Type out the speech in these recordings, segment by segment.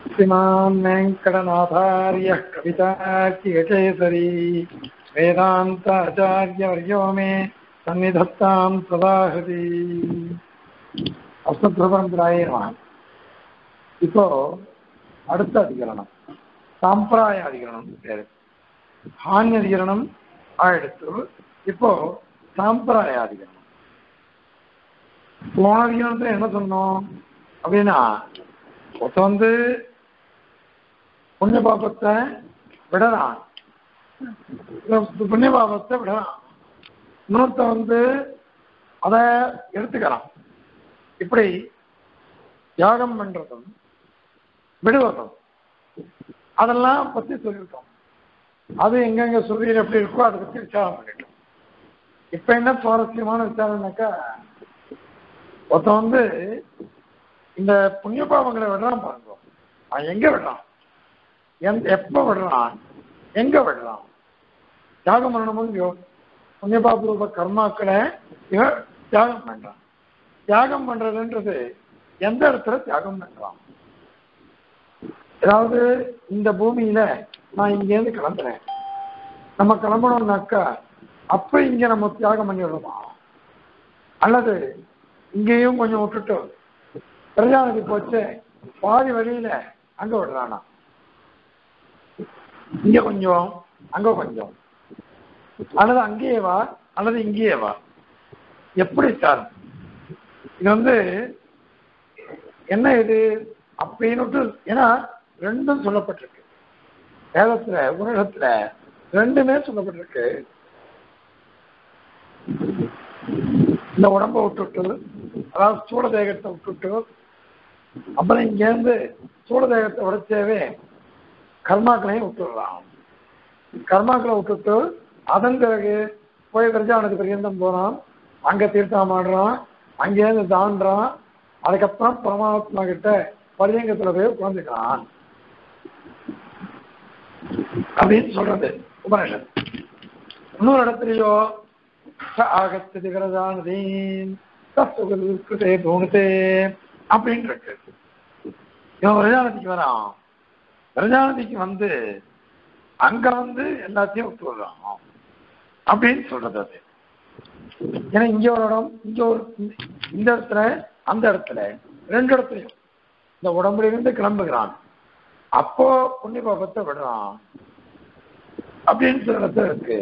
श्रीमान् वेङ्कटनाथार्यः कवितार्किककेसरी वेदान्ताचार्यवर्यो मे सन्निधत्तां सदा हृदि அஸ்மத்ரபரம்பராயே நம இப்போ அடுத்த அதிகரணம் சாம்பிராய அதிகரணம் பேரு ஹானி அதிகரணம் ஆயிடுத்து இப்போ சாம்பிராய அதிகரணம் போன அதிகரணத்துல என்ன சொன்னோம் அப்படின்னா ஒருத்த வந்து புண்ணிய பாபத்தை விடலாம் புண்ணிய பாபத்தை விடலாம் இன்னொருத்த வந்து அதை எடுத்துக்கலாம் இப்படி யாகம் பண்றதும் விடுவதும் அதெல்லாம் பத்தி சொல்லியிருக்கோம் அது எங்கெங்க சொல்றீர் எப்படி இருக்கோ அதை பத்தி விசாரம் பண்ணிட்டோம் இப்ப என்ன சுவாரஸ்யமான விசாரம்னாக்கா ஒருத்தன் வந்து இந்த புண்ணிய பாவங்களை விடுறான் பாருங்க அவன் எங்க விடுறான் எந்த எப்ப விடுறான் எங்க விடுறான் தியாகம் பண்ணணும் புண்ணிய பாப கர்மாக்களை இவன் தியாகம் பண்றான் தியாகம் பண்றதுன்றது எந்த இடத்துல தியாகம் பண்றான் அதாவது இந்த பூமியில நான் இங்கேருந்து கிளம்புறேன் நம்ம கிளம்பணும்னாக்கா அப்ப இங்க நம்ம தியாகம் பண்ணிடுறோமா அல்லது இங்கேயும் கொஞ்சம் விட்டுட்டு பிரஜாநதி போச்சு பாதி வழியில அங்க விடுறானா இங்க கொஞ்சம் அங்க கொஞ்சம் அல்லது அங்கேயே வா அல்லது இங்கேயே வா எப்படி சார் இது வந்து என்ன இது அப்படின்னு ஏன்னா ரெண்டும் சொல்லப்பட்டிருக்கு வேதத்துல உலகத்துல ரெண்டுமே சொல்லப்பட்டிருக்கு இந்த உடம்ப விட்டுட்டு அதாவது சூட தேகத்தை விட்டுட்டு அப்புறம் இங்கேருந்து சூட தேகத்தை உடைச்சவே கர்மாக்களையும் விட்டுடலாம் கர்மாக்களை விட்டுட்டு அதன் பிறகு போய் விரஜானது பரியந்தம் போனான் அங்க தீர்த்தம் ஆடுறான் அங்கேருந்து தாண்டான் அதுக்கப்புறம் பரமாத்மா கிட்ட பரியங்கத்துல போய் உட்காந்துக்கிறான் அப்படின்னு சொல்றது உபநிஷத் இன்னொரு இடத்துலயோ ஆகத்து விரதானதீன் தத்துவதே தோணுதே அப்படின்னு இருக்கு இவன் விரஜானதிக்கு வரான் விரஜானதிக்கு வந்து அங்க வந்து எல்லாத்தையும் விட்டுடுறான் அப்படின்னு சொல்றது அது ஏன்னா இங்க ஒரு இடம் இங்க ஒரு இந்த இடத்துல அந்த இடத்துல ரெண்டு இடத்துலையும் இந்த உடம்புல இருந்து கிளம்புகிறான் அப்போ புண்ணிய பாபத்தை விடுறான் அப்படின்னு சில இடத்துல இருக்கு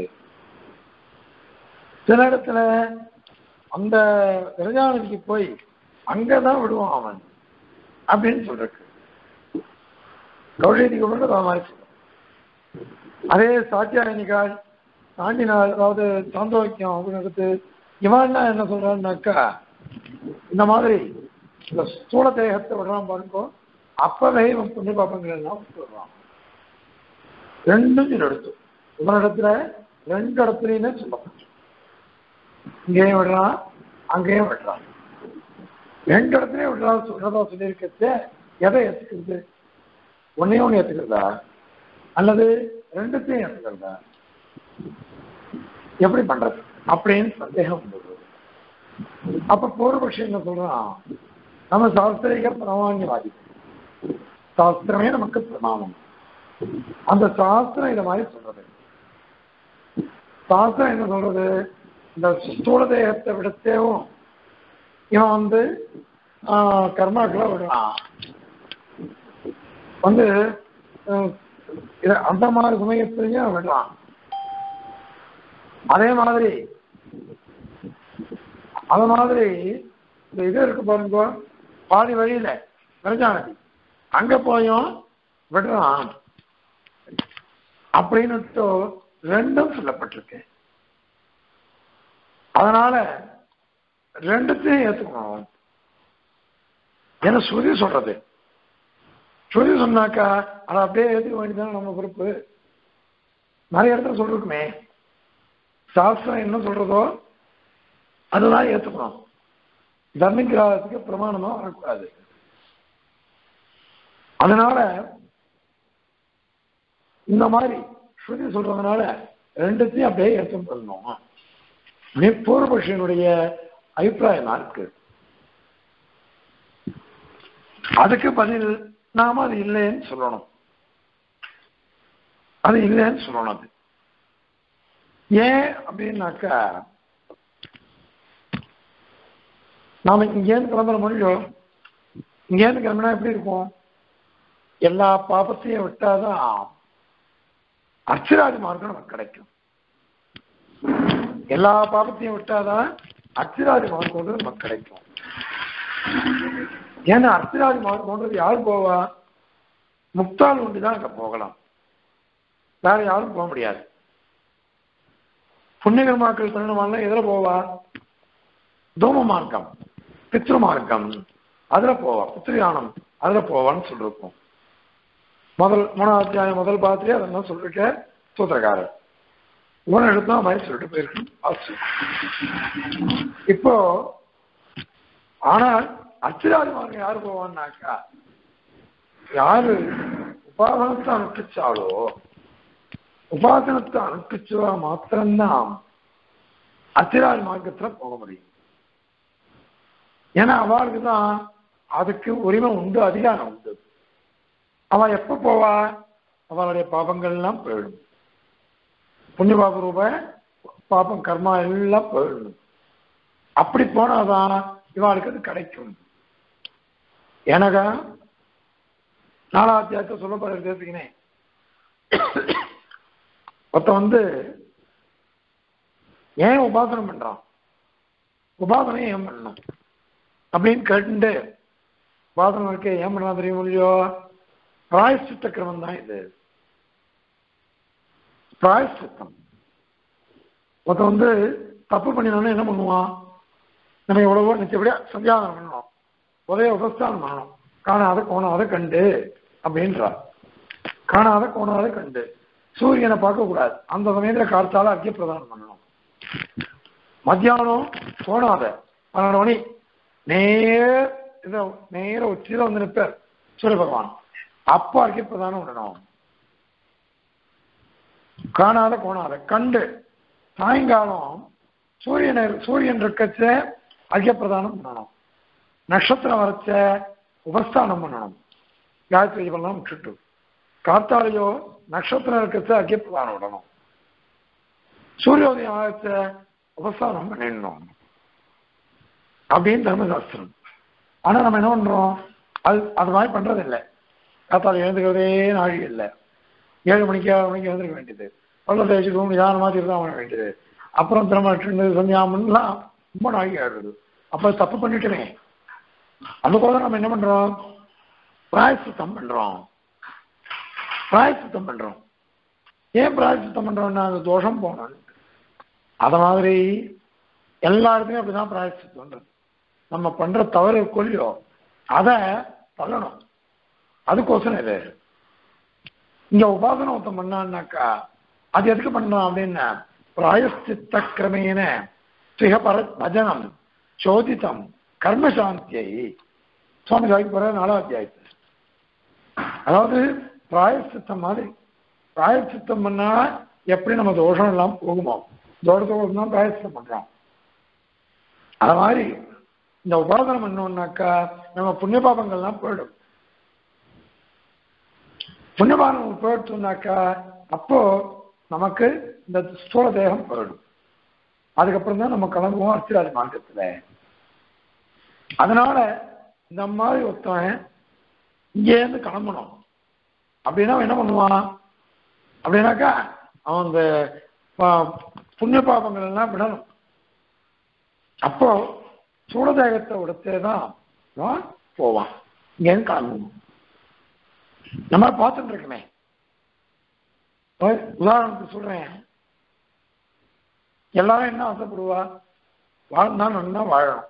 சில இடத்துல அந்த விரஜானதிக்கு போய் அங்கதான் விடுவான் அவன் அப்படின்னு சொல்றக்கு கௌஷேதிக்கு விடுறது அவன் மாதிரி சொல்றான் அதே சாத்தியாயனிகால் தாண்டினால் அதாவது சாந்தோக்கியம் அப்படின்னு இவன் என்ன சொல்றான்னாக்கா இந்த மாதிரி இந்த ஸ்தூல தேகத்தை விடுறான் பாருங்க அப்பவே இவன் புண்ணிய பாப்பங்கள் எல்லாம் விட்டுடுறான் ரெண்டும் எடுத்து இவனிடத்துல ரெண்டு இடத்துலயுமே சொல்லப்பட்டு இங்கேயும் விடுறான் அங்கேயும் விடுறான் ரெண்டு இடத்துலயும் விடுறான் சொல்றதா சொல்லியிருக்கச்சு எதை ஏத்துக்கிறது ஒன்னே ஒண்ணு ஏத்துக்கிறதா அல்லது ரெண்டுத்தையும் ஏத்துக்கிறதா எப்படி பண்றது அப்படின்னு சந்தேகம் வந்தது அப்ப பூர்வபக்ஷி என்ன சொல்றான் நம்ம சாஸ்திரிக பிரமாணியவாதி சாஸ்திரமே நமக்கு பிரமாணம் அந்த சாஸ்திரம் இத மாதிரி சொல்றது சாஸ்திரம் என்ன சொல்றது இந்த ஸ்தூல தேகத்தை விடத்தேவும் இவன் வந்து கர்மாக்களை விடுறான் வந்து அந்த மாதிரி சமயத்திலையும் விடுறான் அதே மாதிரி அது மாதிரி இந்த இது இருக்கு பாருங்க பாதி வழியில விரஜானதி அங்க போயும் விடுறான் அப்படின்னு ரெண்டும் சொல்லப்பட்டிருக்கு அதனால ரெண்டுத்தையும் ஏத்துக்கணும் ஏன்னா ஸ்ருதி சொல்றது ஸ்ருதி சொன்னாக்கா அதை அப்படியே ஏத்துக்க வேண்டியதான நம்ம பொறுப்பு நிறைய இடத்துல சொல்லிருக்குமே சாஸ்திரம் என்ன சொல்றதோ அதுதான் ஏத்துக்கணும் தர்மிகிராகத்துக்கு பிரமாணமா வரக்கூடாது அதனால இந்த மாதிரி ஸ்ருதி சொல்றதுனால ரெண்டுத்தையும் அப்படியே ஏற்றம் பண்ணணும் பூர்வபக்ஷனுடைய அபிப்பிராயமா இருக்கு அதுக்கு பதில் நாம அது இல்லைன்னு சொல்லணும் அது இல்லைன்னு சொல்லணும் அது ஏன் அப்படின்னாக்கா நாம இங்கேருந்து கிளம்புற முடியும் இங்கேருந்து கிளம்பினா எப்படி இருக்கும் எல்லா பாபத்தையும் விட்டாதான் அர்ச்சராதி மார்க்கம் நமக்கு கிடைக்கும் எல்லா பாபத்தையும் விட்டாதான் அர்ச்சராதி மார்க்கம் நமக்கு கிடைக்கும் ஏன்னா அர்ச்சராதி மார்க்கம்ன்றது யார் போவா முக்தால் ஒண்டி தான் அங்க போகலாம் வேற யாரும் போக முடியாது புண்ணியகர்மாக்கள் பண்ணணுமாலாம் எதுல போவா தூம மார்க்கம் பித்ரு மார்க்கம் அதுல போவா பித்ருயானம் அதுல போவான்னு சொல்லிருக்கோம் முதல் மூணாவது அத்தியாயம் முதல் பாத்திரே அதெல்லாம் சொல்லிருக்க சூத்திரக்காரர் உன எடுத்தா மாதிரி சொல்லிட்டு போயிருக்கணும் இப்போ ஆனால் அச்சிராதி மார்க்கம் யாரு போவான்னாக்கா யாரு உபாசனத்தை அனுப்பிச்சாலோ உபாசனத்தை அனுப்பிச்சா மாத்திரம்தான் அச்சிராதி மார்க்கத்துல போக முடியும் ஏன்னா அவளுக்கு தான் அதுக்கு உரிமை உண்டு அதிகாரம் உண்டு அவ எப்ப போவா அவளுடைய பாபங்கள் எல்லாம் போயிடும் புண்ணிய பாப ரூப பாபம் கர்மா எல்லாம் போயிடும் அப்படி போனாதான் இவாளுக்கு அது கிடைக்கும் எனக்கா நாலாவது அத்தியாயத்தை சொல்ல போற பேசுகிறேன் ஒருத்த வந்து ஏன் உபாசனம் பண்றான் உபாசனை ஏன் பண்ணணும் அப்படின்னு கேட்டு உபாசனம் இருக்க ஏன் பண்ணலாம் தெரியும் இல்லையோ பிராயசித்த கிரமம் தான் இது பிராயசித்தம் ஒருத்த வந்து தப்பு பண்ணினோன்னு என்ன பண்ணுவான் நம்ம எவ்வளவோ நிச்சயப்படியா சந்தியாதனம் பண்ணணும் உதய உபஸ்தானம் பண்ணணும் காணாத கோணாத கண்டு அப்படின்றார் காணாத கோணாத கண்டு சூரியனை பார்க்க கூடாது அந்த சமயத்துல கார்த்தால அர்க்கிய பிரதானம் பண்ணணும் மத்தியானம் கோணாத பன்னெண்டு மணி நேர் இத நேர உச்சியில வந்து நிற்பார் சூரிய பகவான் அப்போ அர்க்கிய பிரதானம் விடணும் காணாத கோணாத கண்டு சாயங்காலம் சூரியன் சூரியன் இருக்கச்ச அர்க்கிய பிரதானம் பண்ணணும் நட்சத்திரம் வரைச்ச உபஸ்தானம் பண்ணணும் காயத்ரி ஜபம்லாம் விட்டுட்டு காத்தாலையோ நட்சத்திரம் இருக்கச்ச அர்க்கிய பிரதானம் விடணும் சூரியோதயம் ஆகச்ச உபஸ்தானம் பண்ணிடணும் அப்படின்னு தர்மசாஸ்திரம் ஆனா நம்ம என்ன பண்றோம் அது அது மாதிரி பண்றது இல்லை காத்தால எழுந்துக்கிறதே நாழிகை இல்லை ஏழு மணிக்கு ஆறு மணிக்கு எழுந்திருக்க வேண்டியது பல்ல தேய்ச்சிக்கும் நிதானமாக திருதான் பண்ண வேண்டியது அப்புறம் திரும்ப ரெண்டு சந்தியாமன்லாம் ரொம்ப நாழிகை ஆடுறது அப்போ தப்பு பண்ணிட்டுமே அதுபோல நம்ம என்ன பண்றோம் பிராயசித்தம் பண்றோம் பிராயசித்தம் பண்றோம் ஏன் பிராயசித்தம் பண்றோம்னா அந்த தோஷம் போகணும் அத மாதிரி எல்லாருமே அப்படிதான் பிராயசித்தம் பண்றது நம்ம பண்ற தவறு கொல்லியோ அதை தள்ளணும் அதுக்கோசரம் இது இங்க உபாசனம் ஒருத்தன் பண்ணான்னாக்கா அது எதுக்கு பண்றான் அப்படின்னா பிராயசித்த கிரமேன சுயபர பஜனம் சோதித்தம் கர்மசாந்தியை சுவாமி சாக்கி போற நாலாவது அத்தியாயத்து அதாவது பிராயசித்தம் மாதிரி பிராயசித்தம் பண்ணா எப்படி நம்ம தோஷம் எல்லாம் போகுமோ தோஷத்தோடு தான் பிராயசித்தம் பண்றோம் அது மாதிரி இந்த உபாசனம் பண்ணோம்னாக்கா நம்ம புண்ணிய பாபங்கள்லாம் போயிடும் புண்ணியபானம் போயிடுச்சுனாக்கா அப்போ நமக்கு இந்த ஸ்தூல தேகம் போயிடும் அதுக்கப்புறம் தான் நம்ம கிளம்புவோம் அர்ச்சிராஜ் மார்க்கத்துல அதனால இந்த மாதிரி ஒருத்தன் இங்கேருந்து கிளம்பணும் அப்படின்னா அவன் என்ன பண்ணுவான் அப்படின்னாக்கா அவன் அந்த புண்ணிய பாபங்கள் எல்லாம் விடணும் அப்போ சூழதேகத்தை உடத்தே தான் அவன் போவான் இங்கேருந்து கிளம்புவோம் நம்ம பார்த்துட்டு இருக்கமே உதாரணத்துக்கு சொல்றேன் எல்லாரும் என்ன ஆசைப்படுவா வாழ்ந்தா நல்லா வாழணும்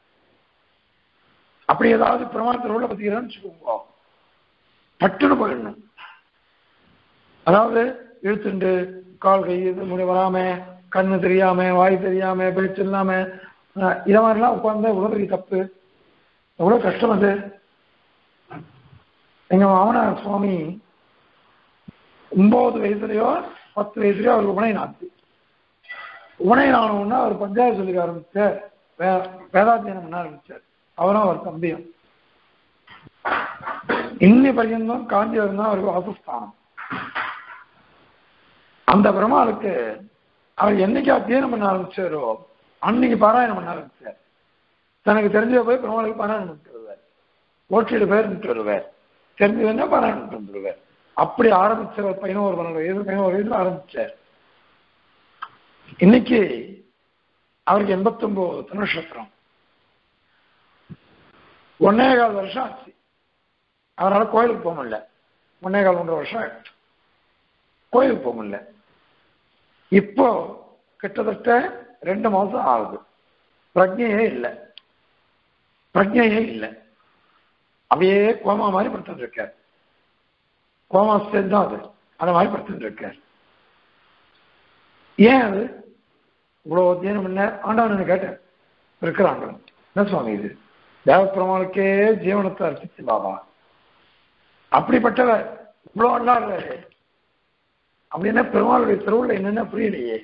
அப்படி ஏதாவது பிரமாணத்தில் உள்ள பத்திக்கிறான்னு வச்சுக்கோங்க பட்டுன்னு போயிடணும் அதாவது இழுத்துண்டு கால் கை இது முடி வராம கண்ணு தெரியாம வாய் தெரியாம பேச்சு இல்லாம இதை மாதிரிலாம் உட்கார்ந்தா எவ்வளவு பெரிய தப்பு எவ்வளவு கஷ்டம் அது எங்க மாமனார் சுவாமி ஒன்பது வயசுலயோ பத்து வயசுலயோ அவர் உபநயன் ஆச்சு உபநயன் ஆனவுன்னா அவர் பஞ்சாயத்து சொல்லிக்க ஆரம்பிச்சார் வே வேதாத்தியனம் பண்ண ஆரம்பிச்சார் அவரும் அவர் தம்பியும் இன்னி பர்யந்தம் காஞ்சிபுரம் தான் அவருக்கு வாசஸ்தானம் அந்த பெருமாளுக்கு அவர் என்னைக்கு அத்தியனம் பண்ண ஆரம்பிச்சாரோ அன்னைக்கு பாராயணம் பண்ண ஆரம்பிச்சார் தனக்கு தெரிஞ்ச போய் பெருமாளுக்கு பாராயணம் பண்ணிட்டு வருவார் ஓட்டிட்டு பேர் நின்று வருவார் தெரிஞ்சதுன்னா பாராயணம் பண்ணிட்டு வந்துருவார் அப்படி ஆரம்பிச்சவர் பதினோரு பன்னெண்டு வயசு பதினோரு வயசுல ஆரம்பிச்சார் இன்னைக்கு அவருக்கு எண்பத்தொன்பது நட்சத்திரம் ஒன்னே கால் வருஷம் ஆச்சு அவரால் கோயிலுக்கு போக முடியல ஒன்னே கால் ஒன்றரை வருஷம் ஆயிடுச்சு கோயிலுக்கு போக முடியல இப்போ கிட்டத்தட்ட ரெண்டு மாசம் ஆகுது பிரஜையே இல்லை பிரஜையே இல்லை அப்படியே கோமா மாதிரி படுத்துட்டு இருக்கார் கோமா ஸ்டேஜ் தான் அது அந்த மாதிரி படுத்துட்டு இருக்கார் ஏன் அது இவ்வளவு அத்தியனம் பண்ண ஆண்டவன் கேட்டேன் இருக்கிறாங்க என்ன சுவாமி இது தேவப்பெருமாளுக்கே ஜீவனத்தை அர்ப்பிச்சு பாபா அப்படிப்பட்டவர் இவ்வளவு அண்ணாடுறாரு அப்படின்னா பெருமாளுடைய திருவுள்ள என்னென்ன புரியலையே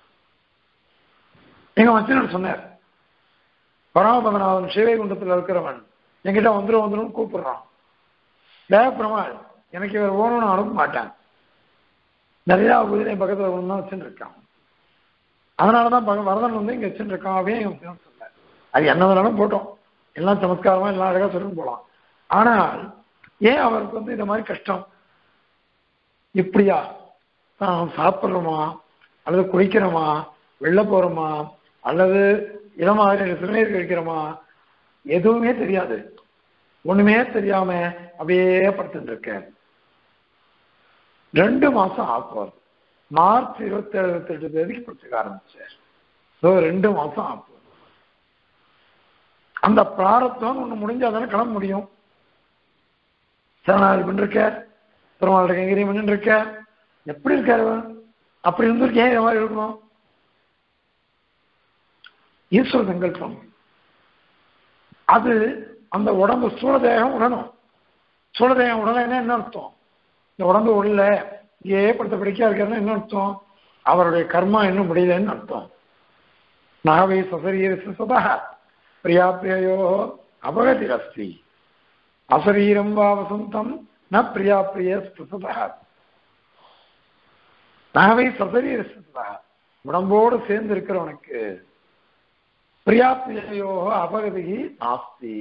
எங்க மச்சனர் சொன்னார் பரமபதநாதன் சிவைகுண்டத்தில் இருக்கிறவன் என்கிட்ட வந்துடும் வந்துடும் கூப்பிடுறான் தேவப்பெருமாள் எனக்கு இவர் ஓணும்னு அனுப்ப மாட்டான் நிறைய குதிரை பக்கத்தில் ஒன்று தான் வச்சுட்டு இருக்கான் அதனாலதான் பக வரதன் வந்து இங்க வச்சுட்டு இருக்கான் அப்படின்னு எங்க மச்சனர் சொன்னார் அது என்ன வேணாலும் போட்டோம் எல்லாம் சமஸ்காரமா எல்லாம் அழகா சொல்லி போலாம் ஆனால் ஏன் அவருக்கு வந்து இந்த மாதிரி கஷ்டம் இப்படியா தான் சாப்பிட்றோமா அல்லது குளிக்கிறோமா வெளில போறோமா அல்லது இதை மாதிரி சிறுநீர் கழிக்கிறோமா எதுவுமே தெரியாது ஒண்ணுமே தெரியாம அப்படியே படுத்துட்டு இருக்கேன் ரெண்டு மாசம் ஆக்குவார் மார்ச் இருபத்தி ஏழு இருபத்தி எட்டு தேதிக்கு படுத்துக்க ஆரம்பிச்சார் ஸோ ரெண்டு மாசம் ஆக்குவார் அந்த பிராரத்தம் ஒண்ணு முடிஞ்சாதானே கிளம்ப முடியும் சரணாதி பண்ணிருக்க பெருமாள் கைங்கரியம் பண்ணிட்டு இருக்க எப்படி இருக்காரு அவன்? அப்படி இருந்திருக்கேன் இந்த மாதிரி இருக்கணும் ஈஸ்வர சங்கல்பம் அது அந்த உடம்பு சூழ தேகம் உடணும் சூழ தேகம் உடலைன்னா என்ன அர்த்தம் இந்த உடம்பு உடல இங்கே படுத்த பிடிக்கா இருக்காருன்னா என்ன அர்த்தம் அவருடைய கர்மா இன்னும் முடியலன்னு அர்த்தம் நாவை சசரீர சதா பிரியா பிரியோ அபகதிரஸ்தி அசரீரம் வா வசந்தம் ந பிரியா பிரிய ஸ்புசதா நாவை சசரீர சதா உடம்போடு சேர்ந்து இருக்கிறவனுக்கு பிரியா பிரியோ அபகதி நாஸ்தி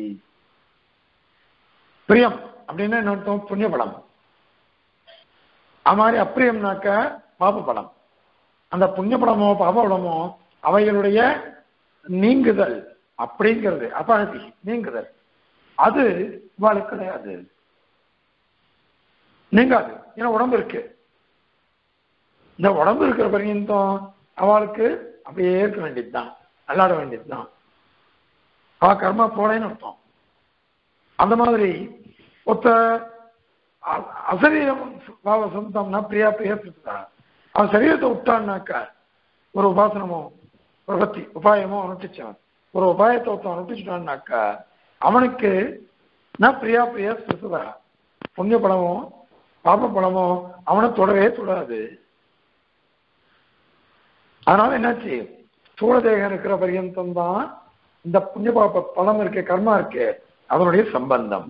பிரியம் அப்படின்னா என்ன அர்த்தம் புண்ணிய பலம் அது மாதிரி அப்பிரியம்னாக்க பாப பலம் அந்த புண்ணிய பலமோ பாப பலமோ அவைகளுடைய நீங்குதல் அப்படிங்கிறது அபகதி நீங்குதல் அது இவாளுக்கு கிடையாது நீங்காது ஏன்னா உடம்பு இருக்கு இந்த உடம்பு இருக்கிற பர்யந்தம் அவளுக்கு அப்படியே இருக்க வேண்டியதுதான் விளையாட வேண்டியதுதான் அவ கர்மா போலேன்னு அர்த்தம் அந்த மாதிரி ஒத்த அ- அசரீரம் பாவ சொந்தம்னா பிரியா பிரியா பிரித்தா அவன் சரீரத்தை விட்டான்னாக்கா ஒரு உபாசனமோ ஒரு பக்தி உபாயமோ அனுஷ்டிச்சவன் ஒரு உபாயத்தை ஒருத்தன் அனுஷ்டிச்சிட்டான்னாக்கா அவனுக்கு நான் பிரியா பிரியா ஸ்பிருசதா புண்ணிய பலமோ பாப பலமோ அவனை தொடவே தொடாது அதனால என்னாச்சு ஸ்தூல தேகம் இருக்கிற பர்யந்தம் தான் இந்த புண்ணிய பாப பலம் இருக்கே கர்மா இருக்கே அதனுடைய சம்பந்தம்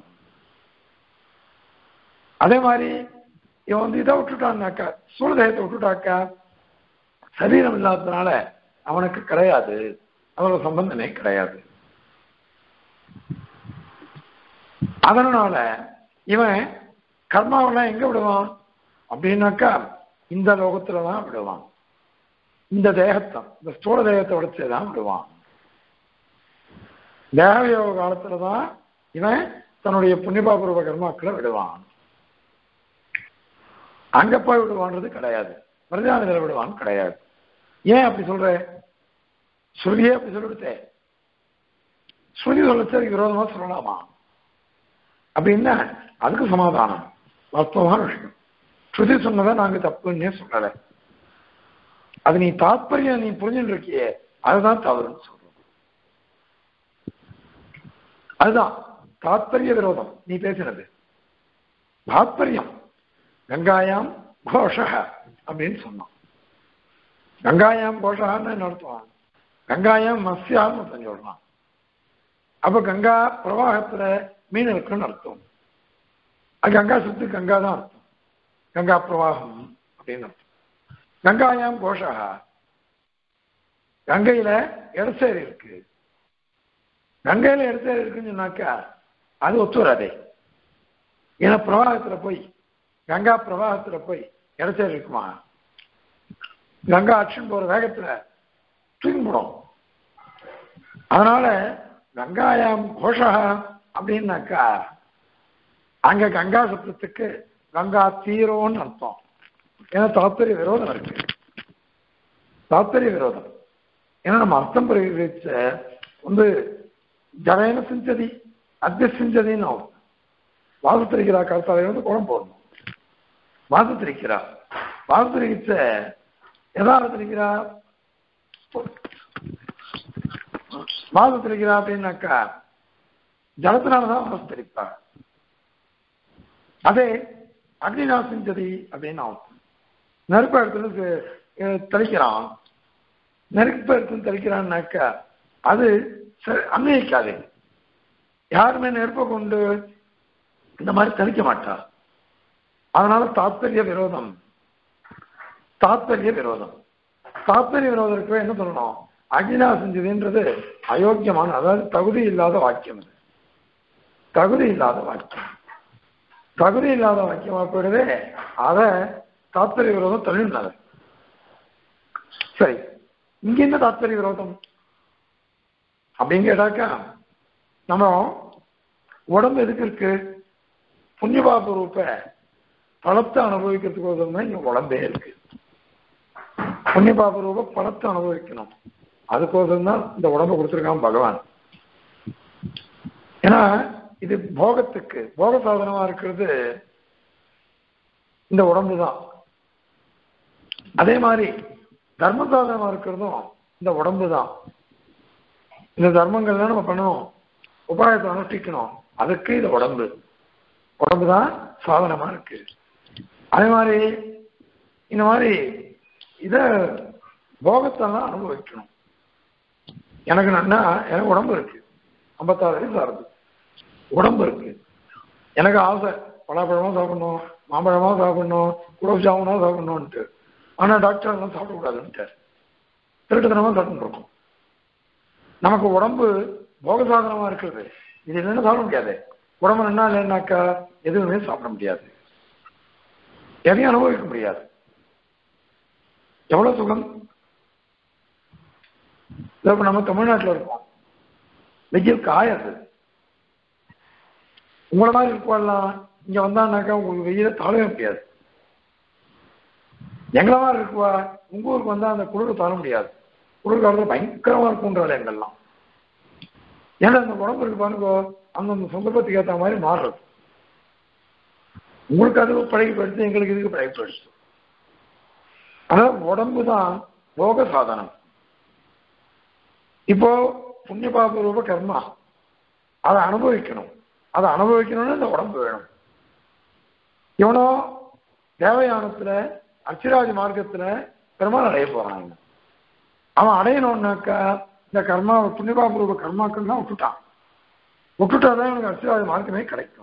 அதே மாதிரி இவன் வந்து இதை விட்டுட்டான்னாக்கா ஸ்தூல தேகத்தை விட்டுட்டாக்கா சரீரம் இல்லாததுனால அவனுக்கு கிடையாது அதோட சம்பந்தமே கிடையாது அதனால இவன் கர்மாவெல்லாம் எங்க விடுவான் அப்படின்னாக்கா இந்த லோகத்துல தான் விடுவான் இந்த தேகத்தை இந்த ஸ்தூல தேகத்தை உடைச்சே தான் விடுவான் தேவயோக காலத்துல தான் இவன் தன்னுடைய புண்ணியபாபூர்வ கர்மாக்களை விடுவான் அங்க போய் விடுவான்றது கிடையாது பிரஜாநிதியில் விடுவான் கிடையாது ஏன் அப்படி சொல்ற ஸ்ருதியே அப்படி சொல்லிவிட்டே ஸ்ருதி சொல்லச்சு அதுக்கு விரோதமா சொல்லலாமா அப்படின்னா அதுக்கு சமாதானம் வாஸ்தவமான விஷயம் ஸ்ருதி சொன்னதை நாங்க தப்புன்னே சொல்லலை அது நீ தாத்பரியம் நீ புரிஞ்சுட்டு இருக்கியே அதுதான் தவறுன்னு சொல்றோம் அதுதான் தாத்பரிய விரோதம் நீ பேசினது தாத்பரியம் கங்காயாம் கோஷக அப்படின்னு சொன்னான் கங்காயாம் கோஷகான்னு என்ன அர்த்தம் கங்காயாம் மத்யான்னு ஒருத்தன் சொல்றான் அப்ப கங்கா பிரவாகத்துல மீன் இருக்குன்னு அர்த்தம் அது கங்கா சுத்து கங்கா தான் அர்த்தம் கங்கா பிரவாகம் அப்படின்னு அர்த்தம் கங்காயாம் கோஷா கங்கையில இடசேரி இருக்கு கங்கையில இடசேரி இருக்குன்னு சொன்னாக்கா அது ஒத்து வராதே ஏன்னா பிரவாகத்துல போய் கங்கா பிரவாகத்துல போய் இடசேரி இருக்குமா கங்கா அக்ஷன் போற வேகத்துல தூங்கிவிடும் அதனால கங்காயாம் கோஷா அப்படின்னாக்கா அங்க கங்கா சப்தத்துக்கு கங்கா தீரோன்னு அர்த்தம் ஏன்னா தாத்பரிய விரோதம் இருக்கு தாத்பரிய விரோதம் ஏன்னா நம்ம அர்த்தம் பிரயோகிச்ச வந்து ஜடையன சிஞ்சதி அத்திய சிஞ்சதின்னு ஆகும் வாசத்திரிக்கிறா கருத்தாவை வந்து குழம்பு போடணும் வாசத்திரிக்கிறா வாசத்திரிக்கிச்ச எதாரத்திரிக்கிறா வாசத்திரிக்கிறா அப்படின்னாக்கா ஜலத்தினாலதான் வாசத்திரிப்பா அதே அக்னிநாசிஞ்சதி அப்படின்னு ஆகும் நெருப்பு இடத்துல தெளிக்கிறான் நெருப்பு எடுத்து தெளிக்கிறான்னாக்கா அது அன்வயிக்காது யாருமே நெருப்பை கொண்டு இந்த மாதிரி தெளிக்க மாட்டார் அதனால தாத்பரிய விரோதம் தாத்பரிய விரோதம் தாத்பரிய விரோதம் இருக்கவே என்ன சொல்லணும் அக்னினா செஞ்சதுன்றது அயோக்கியமான அதாவது தகுதி இல்லாத வாக்கியம் அது தகுதி இல்லாத வாக்கியம் தகுதி இல்லாத வாக்கியமா போயிடுவே அதை தாத்பரிய விரோதம் தள்ளினாரு சரி இங்க என்ன தாத்பரிய விரோதம் அப்படின்னு கேட்டாக்கா நம்ம உடம்பு எதுக்கு இருக்கு புண்ணியபாப ரூப பழத்தை அனுபவிக்கிறதுக்கோசரம் தான் இங்க உடம்பே இருக்கு புண்ணியபாப ரூப பழத்தை அனுபவிக்கணும் அதுக்கோசரம் தான் இந்த உடம்பை கொடுத்துருக்கான் பகவான் ஏன்னா இது போகத்துக்கு போக சாதனமா இருக்கிறது இந்த உடம்பு தான் அதே மாதிரி தர்ம சாதனமா இருக்கிறதும் இந்த உடம்பு தான் இந்த தர்மங்கள்லாம் நம்ம பண்ணணும் உபாயத்தை அனுஷ்டிக்கணும் அதுக்கு இது உடம்பு உடம்பு தான் சாதனமா இருக்கு அதே மாதிரி இந்த மாதிரி இத போகத்தெல்லாம் அனுபவிக்கணும் எனக்கு நன்னா எனக்கு உடம்பு இருக்கு ஐம்பத்தாறு வயசு ஆகுது உடம்பு இருக்கு எனக்கு ஆசை பலாப்பழமா சாப்பிடணும் மாம்பழமா சாப்பிடணும் குலோப் ஜாமுனா சாப்பிடணும்ட்டு ஆனா டாக்டர் எல்லாம் சாப்பிடக்கூடாதுன்ட்டு திருட்டுத்தனமா சாப்பிட்டு இருக்கோம் நமக்கு உடம்பு போக சாதனமா இருக்கிறது இது இல்லைன்னு சாப்பிட முடியாது உடம்பு என்ன இல்லைன்னாக்கா எதுவுமே சாப்பிட முடியாது எதையும் அனுபவிக்க முடியாது எவ்வளவு சுகம் இப்ப நம்ம தமிழ்நாட்டில் இருக்கோம் வெயில் காயாது உங்களை மாதிரி இருக்கலாம் இங்க வந்தான்னாக்கா உங்களுக்கு வெயில தாழவே முடியாது எங்களை மாதிரி இருக்குவா உங்க ஊருக்கு வந்தா அந்த குளிர் தாழ முடியாது குளிர் காலத்துல பயங்கரமா இருக்கும்ன்றாள் எங்கெல்லாம் ஏன்னா அந்த உடம்பு இருக்கு பாருங்க அந்தந்த சந்தர்ப்பத்துக்கு ஏற்ற மாதிரி மாறுறது உங்களுக்கு அது பழகி போயிடுச்சு எங்களுக்கு இதுக்கு பழகி போயிடுச்சு அதாவது உடம்பு தான் போக சாதனம் இப்போ புண்ணிய பாப ரூப கர்மா அதை அனுபவிக்கணும் அதை அனுபவிக்கணும்னு இந்த உடம்பு வேணும் இவனோ தேவயானத்துல அச்சிராஜ மார்க்கத்துல பெருமாள் அடைய போறான் அவன் அடையணும்னாக்கா இந்த கர்மா புண்ணியபாப ரூப கர்மாக்கள் தான் விட்டுட்டான் விட்டுட்டாதான் எனக்கு அச்சிராஜ மார்க்கமே கிடைக்கும்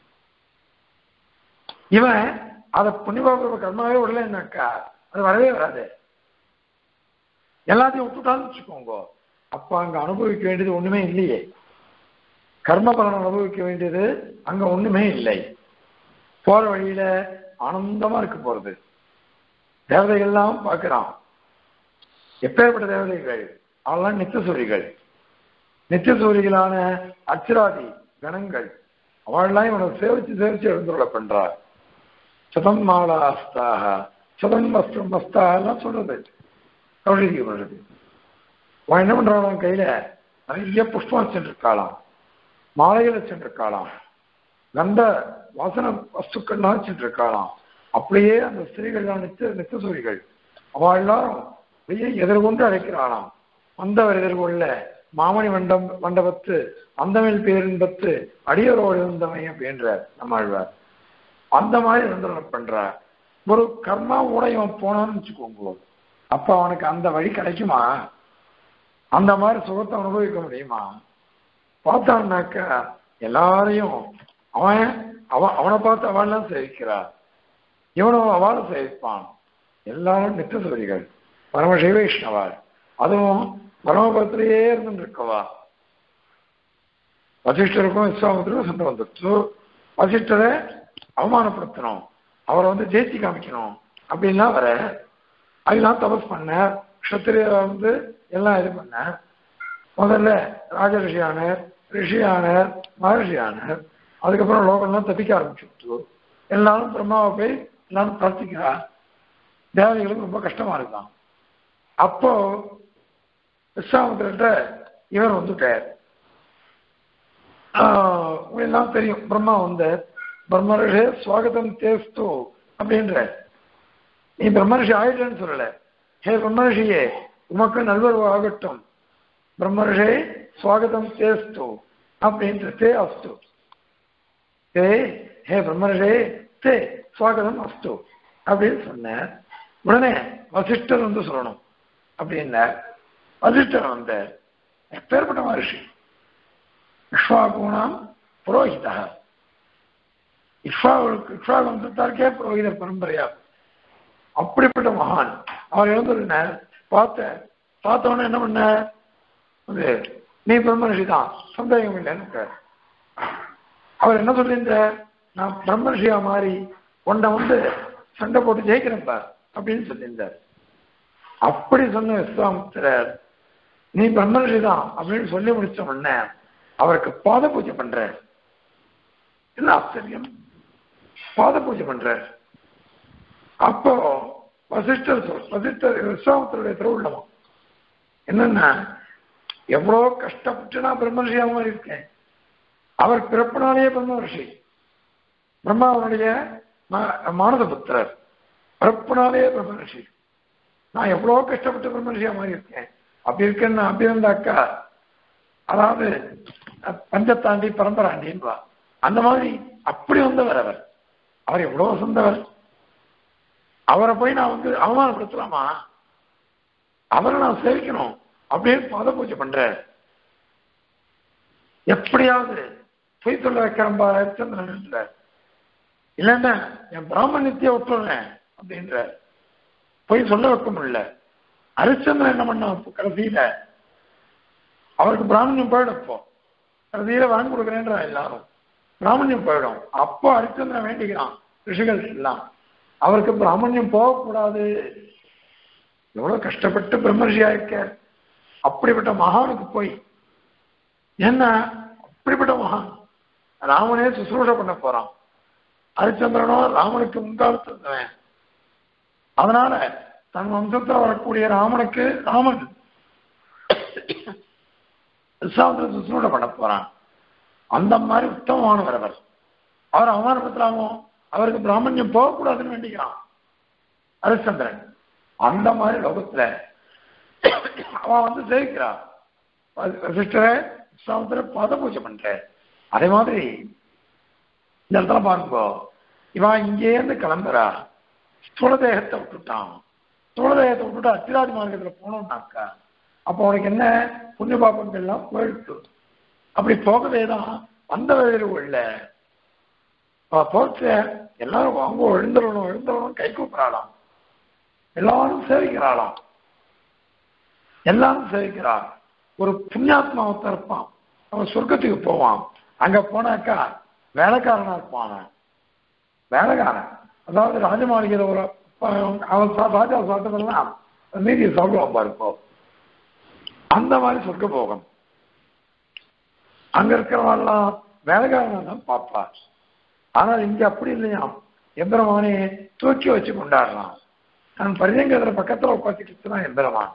இவன் அதை புண்ணியபாப ரூப கர்மாவே விடலைன்னாக்கா அது வரவே வராது எல்லாத்தையும் விட்டுட்டான்னு வச்சுக்கோங்க அப்ப அங்க அனுபவிக்க வேண்டியது ஒண்ணுமே இல்லையே கர்ம பலன் அனுபவிக்க வேண்டியது அங்க ஒண்ணுமே இல்லை போற வழியில ஆனந்தமா இருக்கு போறது தேவதைகள்லாம் பார்க்கிறான் எப்பேற்பட்ட தேவதைகள் அவெல்லாம் நித்தியசூரிகள் நித்தியசூரிகளான அச்சிராதி கணங்கள் அவள்லாம் இவனை சேவிச்சு சேவிச்சு எழுந்துள்ள பண்றார் சதம் மாலாஸ்தாக சதம் வஸ்திரம் வஸ்தாகலாம் சொல்றது கௌஷிகி பண்ணுறது அவன் என்ன பண்றான் கையில நிறைய புஷ்பம் வச்சுருக்காளாம் மாலைகள் வச்சுருக்காளாம் கந்த வாசன வஸ்துக்கள்லாம் வச்சுருக்காளாம் அப்படியே அந்த ஸ்திரீகள்லாம் நித்த நித்தசூரிகள் அவள் எல்லாரும் அப்படியே எதிர்கொண்டு அழைக்கிறாளாம் வந்தவர் எதிர்கொள்ள மாமணி மண்டம் மண்டபத்து அந்தமிழ் பேரின்பத்து அடியரோடு இருந்தமை அப்படின்ற நம்மாழ்வார் அந்த மாதிரி இருந்தவன் பண்றார் ஒரு கர்மா உடையவன் போனான்னு வச்சுக்கோங்க அப்ப அவனுக்கு அந்த வழி கிடைக்குமா அந்த மாதிரி சுகத்தை அனுபவிக்க முடியுமா பார்த்தான்னாக்க எல்லாரையும் அவன் அவன் அவனை பார்த்து அவள்லாம் சேவிக்கிறா இவனும் அவளும் சேவிப்பான் எல்லாரும் நித்திய சூரிகள் பரமசைவ வைஷ்ணவாள் அதுவும் பரமபத்திலேயே இருந்துட்டு இருக்கவா வசிஷ்டருக்கும் விஸ்வாமித்திரக்கும் சண்டை வந்துடுச்சு வசிஷ்டரை அவமானப்படுத்தணும் அவரை வந்து ஜெயிச்சு காமிக்கணும் அப்படின்லாம் வர அதெல்லாம் தபஸ் பண்ண க்ஷத்திரிய வந்து எல்லாம் இது பண்ண முதல்ல ராஜ ரிஷியானர் ரிஷியானர் மகர்ஷியானர் அதுக்கப்புறம் லோகம்லாம் தப்பிக்க ஆரம்பிச்சுட்டு எல்லாரும் பிரம்மாவை போய் எல்லாரும் பிரார்த்திக்கிறா தேவதைகளுக்கு ரொம்ப கஷ்டமா இருக்கான் அப்போ விஸ்வாமித்திரர்கிட்ட இவர் வந்துட்டார் ஆஹ் எல்லாம் தெரியும் பிரம்மா வந்து பிரம்மரிஷே சுவாகதம் தேஸ்து அப்படின்ற நீ பிரம்மரிஷி ஆயிட்டேன்னு சொல்லல ஹே பிரம்மரிஷியே உமக்கு நல்வரவு ஆகட்டும் பிரம்மரிஷே சுவாகதம் தேஸ்து அப்படின்ற தே அஸ்து தே ஹே பிரம்மரிஷே தே சுவாகதம் அஸ்து அப்படின்னு சொன்னேன் உடனே வசிஷ்டர் வந்து சொல்லணும் அப்படின்னார் வசிஷ்டர் வந்த எப்பேற்பட்ட மகர்ஷி இக்ஷ்வாகுணாம் புரோஹிதா இக்ஷ்வாவுக்கு இக்ஷ்வாகு வம்சத்தாருக்கே புரோஹிதர் பரம்பரையா அப்படிப்பட்ட மகான் அவர் எழுந்துருந்தார் பார்த்த பார்த்தவொடனே என்ன பண்ண அது நீ பிரம்மரிஷி தான் சந்தேகம் இல்லைன்னு அவர் என்ன சொல்லியிருந்த நான் பிரம்மரிஷியா மாறி உன்னை வந்து சண்டை போட்டு ஜெயிக்கிறேன் பார் அப்படின்னு சொல்லியிருந்தார் அப்படி சொன்ன விஸ்வாமித்திரர் நீ பிரம்மரிஷி தான் அப்படின்னு சொல்லி முடிச்ச உடனே அவருக்கு பாத பூஜை பண்ற என்ன ஆச்சரியம் பாத பூஜை பண்ற அப்போ வசிஷ்டர் சொல் வசிஷ்டர் விஸ்வாமித்தருடைய திருவுள்ளமா என்னன்னா எவ்வளோ கஷ்டப்பட்டு நான் பிரம்மரிஷியா மாதிரி இருக்கேன் அவர் பிறப்பினாலேயே பிரம்மரிஷி பிரம்மாவனுடைய மானத புத்திரர் பிறப்பினாலேயே பிரம்மரிஷி நான் எவ்வளோ கஷ்டப்பட்டு பிரம்மரிஷியா மாதிரி இருக்கேன் அப்படி இருக்கேன்னு அப்படி இருந்தாக்கா அதாவது பஞ்சத்தாண்டி பரம்பராண்டின்பா அந்த மாதிரி அப்படி வந்தவர் அவர் அவர் எவ்வளவு வசந்தவர் அவரை போய் நான் வந்து அவமானப்படுத்தலாமா அவரை நான் சேவிக்கணும் அப்படியே பாத பூஜை பண்றேன் எப்படியாவது பொய் சொல்ல வைக்கிறம்பா சந்திரன் இல்லைன்னா என் பிராமணியத்தையே விட்டுறேன் அப்படின்ற பொய் சொல்ல வைக்க முடியல ஹரிச்சந்திரன் என்ன பண்ண கடைசியில அவருக்கு பிராமணியம் போயிடும் இப்போ கடைசியில வாங்கி கொடுக்குறேன்றா எல்லாரும் பிராமணியம் போயிடும் அப்போ ஹரிச்சந்திரன் வேண்டிக்கிறான் ரிஷிகள் எல்லாம் அவருக்கு பிராமணியம் போகக்கூடாது எவ்வளவு கஷ்டப்பட்டு பிரம்மரிஷியா இருக்க அப்படிப்பட்ட மகானுக்கு போய் என்ன அப்படிப்பட்ட மகான் ராமனே சுசுரூஷ பண்ண போறான் ஹரிச்சந்திரனோ ராமனுக்கு முன்காலத்து இருந்தவன் அதனால தன் வம்சத்தில் வரக்கூடிய ராமனுக்கு ராமன் விஸ்வாமத்தில் சுசுரூட பண்ண போறான் அந்த மாதிரி உத்தமமானவர் அவர் அவர் அவமானப்படுத்தலாமோ அவருக்கு பிராமணியம் போகக்கூடாதுன்னு வேண்டிக்கிறான் ஹரிச்சந்திரன் அந்த மாதிரி லோகத்துல அவன் வந்து ஜெயிக்கிறான் சிஸ்டரை விஸ்வாமத்திர பாத பூஜை பண்ற அதே மாதிரி இந்த இடத்துல பாருங்கோ இவன் இங்கேருந்து கிளம்புறா ஸ்தூல தேகத்தை விட்டுட்டான் ஸ்தூல தேகத்தை விட்டுட்டு அத்திராதி மார்க்கத்துல போனோம்னாக்கா அப்போ உனக்கு என்ன புண்ணிய பாப்பங்கள்லாம் போயிடுச்சு அப்படி போகவே தான் வந்த வழியில் உள்ள போச்சு எல்லாரும் அவங்க எழுந்துடணும் எழுந்துடணும் கை கூப்பிடலாம் எல்லாரும் சேவிக்கிறாளாம் எல்லாரும் சேவிக்கிறார் ஒரு புண்ணியாத்மாவத்தை இருப்பான் அவன் சொர்க்கத்துக்கு போவான் அங்க போனாக்கா வேலைக்காரனா இருப்பான் அவன் வேலைக்காரன் அதாவது ராஜமாளிகையில் ஒரு அவன் ராஜா சாப்பிட்டதெல்லாம் மீதி சாப்பிடுவான் பாருப்போ அந்த மாதிரி சொர்க்க போகம் அங்க இருக்கிறவெல்லாம் வேலைக்காரனா தான் பார்ப்பா ஆனால் இங்க அப்படி இல்லையா எந்திரமானே தூக்கி வச்சு கொண்டாடுறான் நான் பரியங்கத்துல பக்கத்துல உட்காந்துக்கிட்டு தான் எந்திரமான்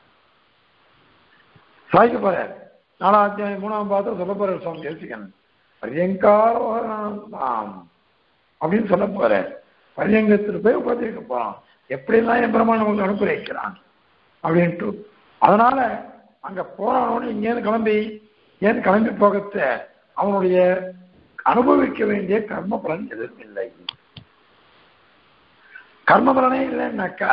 சாய்க்க போற நாலாம் அத்தியாயம் மூணாம் பார்த்து சொல்ல போற சுவாமி யோசிக்கணும் பரியங்காரோகணம் அப்படின்னு சொல்ல போற பரியங்கத்தில் போய் உட்காந்துருக்க போறான் எப்படிலாம் என் பிரமாணம் உங்களுக்கு அனுப்பி வைக்கிறான் அப்படின்ட்டு அதனால அங்க போறானோன்னு இங்கேருந்து கிளம்பி ஏன் கிளம்பி போகத்த அவனுடைய அனுபவிக்க வேண்டிய கர்ம பலன் எதுவும் இல்லை கர்ம பலனே இல்லைன்னாக்கா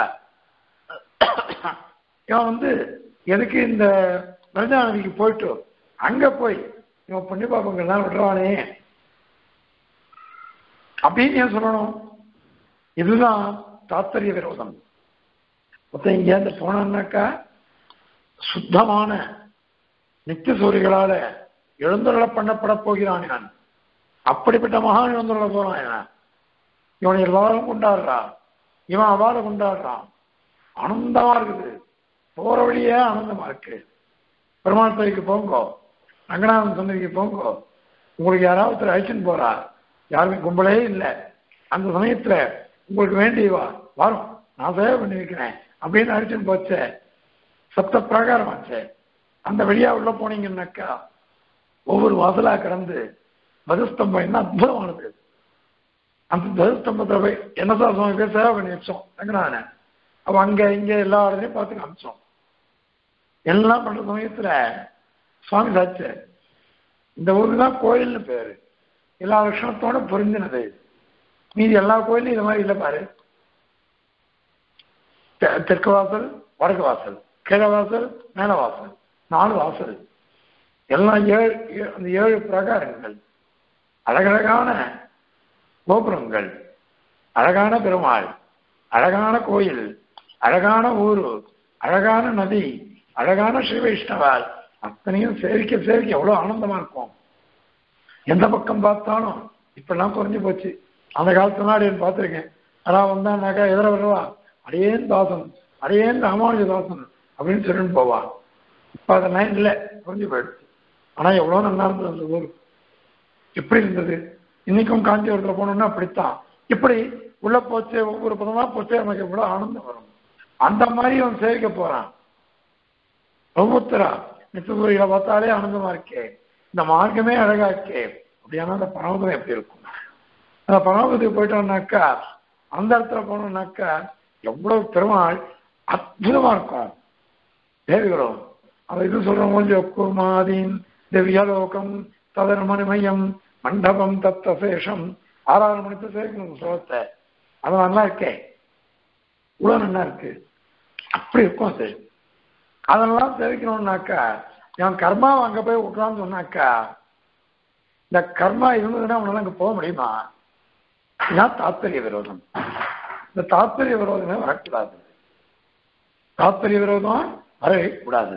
இவன் வந்து எதுக்கு இந்த பிரஜாநதிக்கு போயிட்டு அங்க போய் இவன் புண்ணிய பாபங்கள்லாம் விடுறானே அப்படின்னு ஏன் சொல்லணும் இதுதான் தாத்பரிய விரோதம் மொத்தம் இங்கேருந்து போனான்னாக்கா சுத்தமான நித்திய சூரிகளால எழுந்தருள பண்ணப்பட போகிறான் நான் அப்படிப்பட்ட மகான் எழுந்தருள போறான் இவன் இவன் எல்லாரும் கொண்டாடுறான் இவன் அவாத கொண்டாடுறான் ஆனந்தமா இருக்குது போற வழியே ஆனந்தமா இருக்கு பெருமாள் கோயிலுக்கு போங்கோ ரங்கநாதன் சன்னதிக்கு போங்கோ உங்களுக்கு யாராவது ஒருத்தர் அழைச்சின்னு போறா யாருமே கும்பலே இல்லை அந்த சமயத்துல உங்களுக்கு வேண்டியவா வரும் நான் சேவை பண்ணி வைக்கிறேன் அப்படின்னு அழைச்சின்னு போச்சே சப்த பிரகாரம் ஆச்சு அந்த வழியா உள்ள போனீங்கன்னாக்கா ஒவ்வொரு வாசலா கடந்து மதுஸ்தம்பம் என்ன அற்புதமானது அந்த மதுஸ்தம்பத்துல போய் என்ன சார் சுவாமி பேர் சேவை பண்ணி வச்சோம் ரங்கநாதனை அவ அங்க இங்க எல்லா இடத்துலையும் பார்த்து காமிச்சோம் எல்லாம் பண்ற சமயத்துல சுவாமி சாச்சு இந்த ஊருக்கு தான் கோயில்னு பேரு எல்லா லட்சணத்தோட பொருந்தினது மீதி எல்லா கோயிலும் இது மாதிரி இல்லை பாரு தெ- தெற்கு வாசல் வடக்கு வாசல் கிழ வாசல் மேல வாசல் நாலு வாசல் எல்லாம் ஏழு ஏ- அந்த ஏழு பிரகாரங்கள் அழகழகான கோபுரங்கள் அழகான பெருமாள் அழகான கோயில் அழகான ஊரு அழகான நதி அழகான ஸ்ரீ வைஷ்ணவால் அத்தனையும் சேவிக்க சேவிக்க எவ்வளவு ஆனந்தமா இருக்கும் எந்த பக்கம் பார்த்தாலும் இப்பெல்லாம் குறைஞ்சு போச்சு அந்த காலத்து முன்னாடி பார்த்துருக்கேன் அதான் வந்தான்னாக்கா எதிர வருவா அடியேன் தாசன் அடியேன் ராமானுஜ தாசன் அப்படின்னு சொல்லிட்டு போவா இப்போ அதெல்லாம் இல்லை குறைஞ்சு போயிடுச்சு ஆனா எவ்வளவு நல்லா இருந்தது அந்த ஊர் எப்படி இருந்தது இன்னைக்கும் காஞ்சிபுரத்தில் போனோம்னா அப்படித்தான் இப்படி உள்ள போச்சு ஒவ்வொரு பதமா போச்சு நமக்கு எவ்வளவு ஆனந்தம் வரும் அந்த மாதிரி அவன் சேவிக்க போறான் ஒவ்வொருத்தரா நித்தசூரிகளை பார்த்தாலே ஆனந்தமா இருக்கே இந்த மார்க்கமே அழகா இருக்கே அப்படியானா அந்த பரமபதம் எப்படி இருக்கும் அந்த பரமபதத்துக்கு போயிட்டோம்னாக்கா அந்த இடத்துல போனோம்னாக்கா எவ்வளவு பெருமாள் அற்புதமா இருக்கும் தேவிகளும் அவர் இது சொல்றோம் கொஞ்சம் குருமாதீன் திவ்யலோகம் ததர்மணிமயம் மண்டபம் தத்தசேஷம் ஆறாறு மணிக்கு சேர்க்கணும் ஸ்லோகத்தை அது நல்லா இருக்கே இவ்வளவு நல்லா இருக்கு அப்படி இருக்கும் அது அதெல்லாம் தெரிவிக்கணும்னாக்கா என் கர்மா அங்க போய் விட்டுறான்னு சொன்னாக்கா இந்த கர்மா இருந்ததுன்னா அவனால அங்க போக முடியுமா இதுதான் தாத்பரிய விரோதம் இந்த தாத்பரிய விரோதமே வரக்கூடாது தாத்பரிய விரோதம் வரவே கூடாது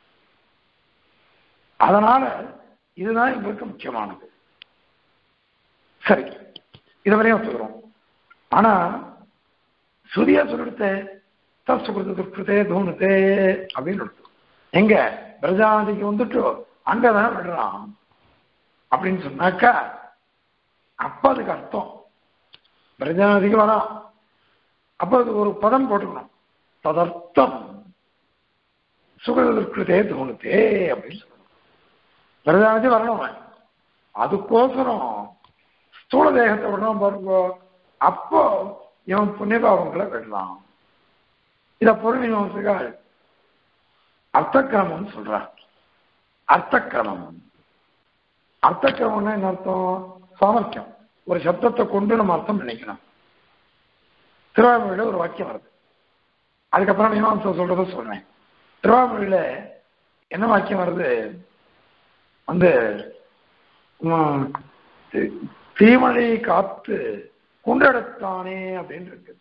அதனால இதுதான் எங்களுக்கு முக்கியமானது சரி இதுவரையும் ஒத்துக்கிறோம் ஆனா சுரியா சொல்லிடுத்த தசுகிருத துர்கிருத்தே தூணுத்தே அப்படின்னு எடுத்து எங்க பிரஜாதிக்கு வந்துட்டு அங்கதான் விடுறான் அப்படின்னு சொன்னாக்கா அப்ப அதுக்கு அர்த்தம் பிரஜாதிக்கு வரான் அப்ப அது ஒரு பதம் போட்டுக்கணும் ததர்த்தம் சுகிருதே தோணுத்தே அப்படின்னு சொல்லணும் பிரஜாதி வரணும் அவன். அதுக்கோசரம் ஸ்தூல தேகத்தை விடணும் பாருங்க அப்போ இவன் புண்ணியபாவங்களை விடலாம் இத பொருள் மீமாம்சகால் அர்த்தக்கிரமம் சொல்றார் அர்த்தக்கிரமம் அர்த்தக்கிரமம்னா என்ன அர்த்தம் சாமர்த்தியம் ஒரு சப்தத்தை கொண்டு நம்ம அர்த்தம் பண்ணிக்கணும் திருவாமொழியில ஒரு வாக்கியம் வருது அதுக்கப்புறம் மீமாம்சம் சொல்றத சொல்றேன் திருவாமொழியில என்ன வாக்கியம் வருது வந்து உம், தி- தீமழை காத்து குன்றெடுத்தானே அப்படின்னு இருக்கு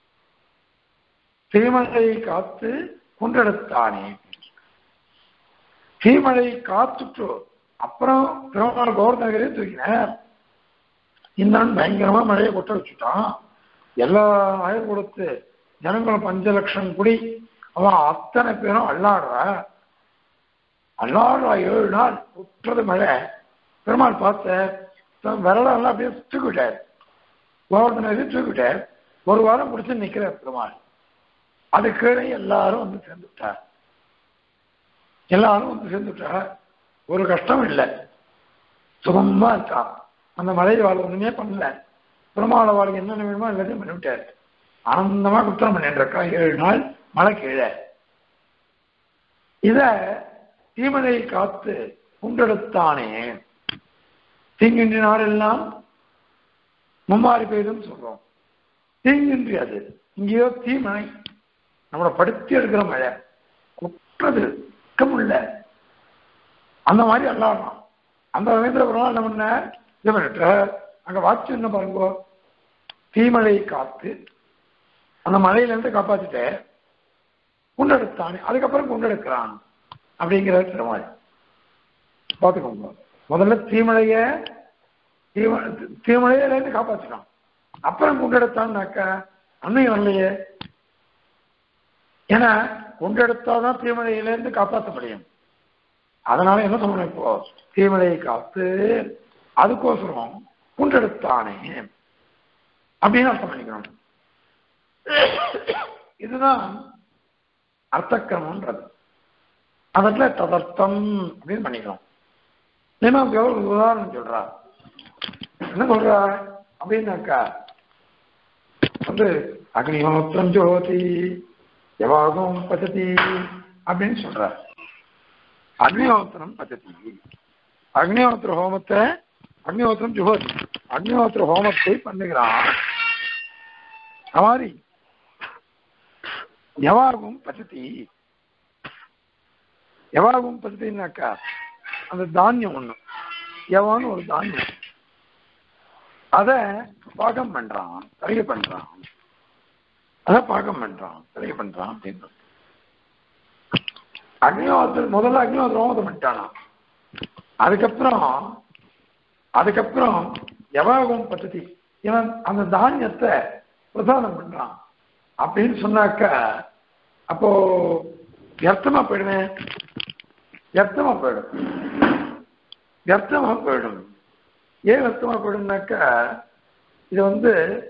தீமழை காத்து குன்றெடுத்தானே தீமழை காத்துட்டு அப்புறம் திருமணம் கௌரநகரே தூக்கினார் இந்திரன் பயங்கரமா மழையை கொட்ட வச்சுட்டான் எல்லா ஆயுள் கொடுத்து ஜனங்களும் பஞ்ச லட்சம் குடி அவன் அத்தனை பேரும் அல்லாடுறா அல்லாடுறா ஏழு நாள் குற்றது மழை பெருமாள் பார்த்த விரலெல்லாம் அப்படியே தூக்கிவிட்டார் கோவர்தனரை தூக்கிவிட்டார் ஒரு வாரம் பிடிச்சு நிக்கிறார் பெருமாள் அது கீழே எல்லாரும் வந்து சேர்ந்துட்டார் எல்லாரும் வந்து சேர்ந்துட்டார் ஒரு கஷ்டம் இல்லை சுகமா இருக்கான் அந்த மலை வாழ் ஒண்ணுமே பண்ணல பெருமாளை வாழ்க்கை என்னென்ன வேணுமோ எல்லாத்தையும் பண்ணிவிட்டார் ஆனந்தமா குற்றம் பண்ணிட்டு இருக்கா ஏழு நாள் மழை கீழே இத தீமனை காத்து குண்டெடுத்தானே தீங்கின்றி நாடெல்லாம் மும்மாறி பெய்துன்னு சொல்றோம் தீங்கின்றி அது இங்கேயோ தீமழை நம்மளை படுத்தி எடுக்கிற மழை குற்றது முடியல அந்த மாதிரி அல்லாடலாம் அந்த சமயத்தில் பெருமாள் என்ன பண்ண இது பண்ணிட்டு அங்க வாட்சி என்ன பாருங்க தீமழை காத்து அந்த மழையில இருந்து காப்பாத்திட்டு குண்டெடுத்தானே அதுக்கப்புறம் குண்டெடுக்கிறான் அப்படிங்கிற திருமால் பார்த்துக்கோங்க முதல்ல தீமழைய தீம தீமழையில இருந்து காப்பாற்றினான் அப்புறம் குண்டெடுத்தான்னாக்கா அன்னையும் வரலையே ஏன்னா குண்டெடுத்தாதான் தீமழையில இருந்து காப்பாற்ற முடியும் அதனால என்ன சொல்லணும் இப்போ தீமழையை காத்து அதுக்கோசரம் குண்டெடுத்தானே அப்படின்னு அர்த்தம் பண்ணிக்கணும் இதுதான் அர்த்தக்கிரமன்றது அதில் ததர்த்தம் அப்படின்னு பண்ணிக்கணும் நியமம் ஒரு உதாரணம் சொல்றா என்ன சொல்றா அப்படின்னாக்கா வந்து அக்னிஹோத்திரம் ஜோதி எவாகம் பச்சதி அப்படின்னு சொல்ற அக்னிஹோத்திரம் பச்சதி அக்னிஹோத்திர ஹோமத்தை அக்னிஹோத்திரம் ஜுகோதி அக்னிஹோத்திர ஹோமத்தை பண்ணுகிறான் மாதிரி எவாகும் பச்சதி எவாகும் பச்சதினாக்கா அந்த தானியம் ஒண்ணு எவான்னு ஒரு தானியம் அத பாகம் பண்றான் தரைய பண்றான் அத பாகம் பண்றான் தரைய பண்றான் அப்படின்னு அக்னிஹோத்திரம் முதல்ல அக்னிஹோத்திரம் ஹோமத்தை பண்ணிட்டானா அதுக்கப்புறம் அதுக்கப்புறம் எவாகம் பச்சதி இவன் அந்த தானியத்தை பிரசாதம் பண்றான் அப்படின்னு சொன்னாக்க அப்போ வியர்த்தமா போயிடுவேன் வியர்த்தமா போயிடும் வியர்த்தமா போயிடும் ஏன் வியர்த்தமா போயிடும்னாக்கா இது வந்து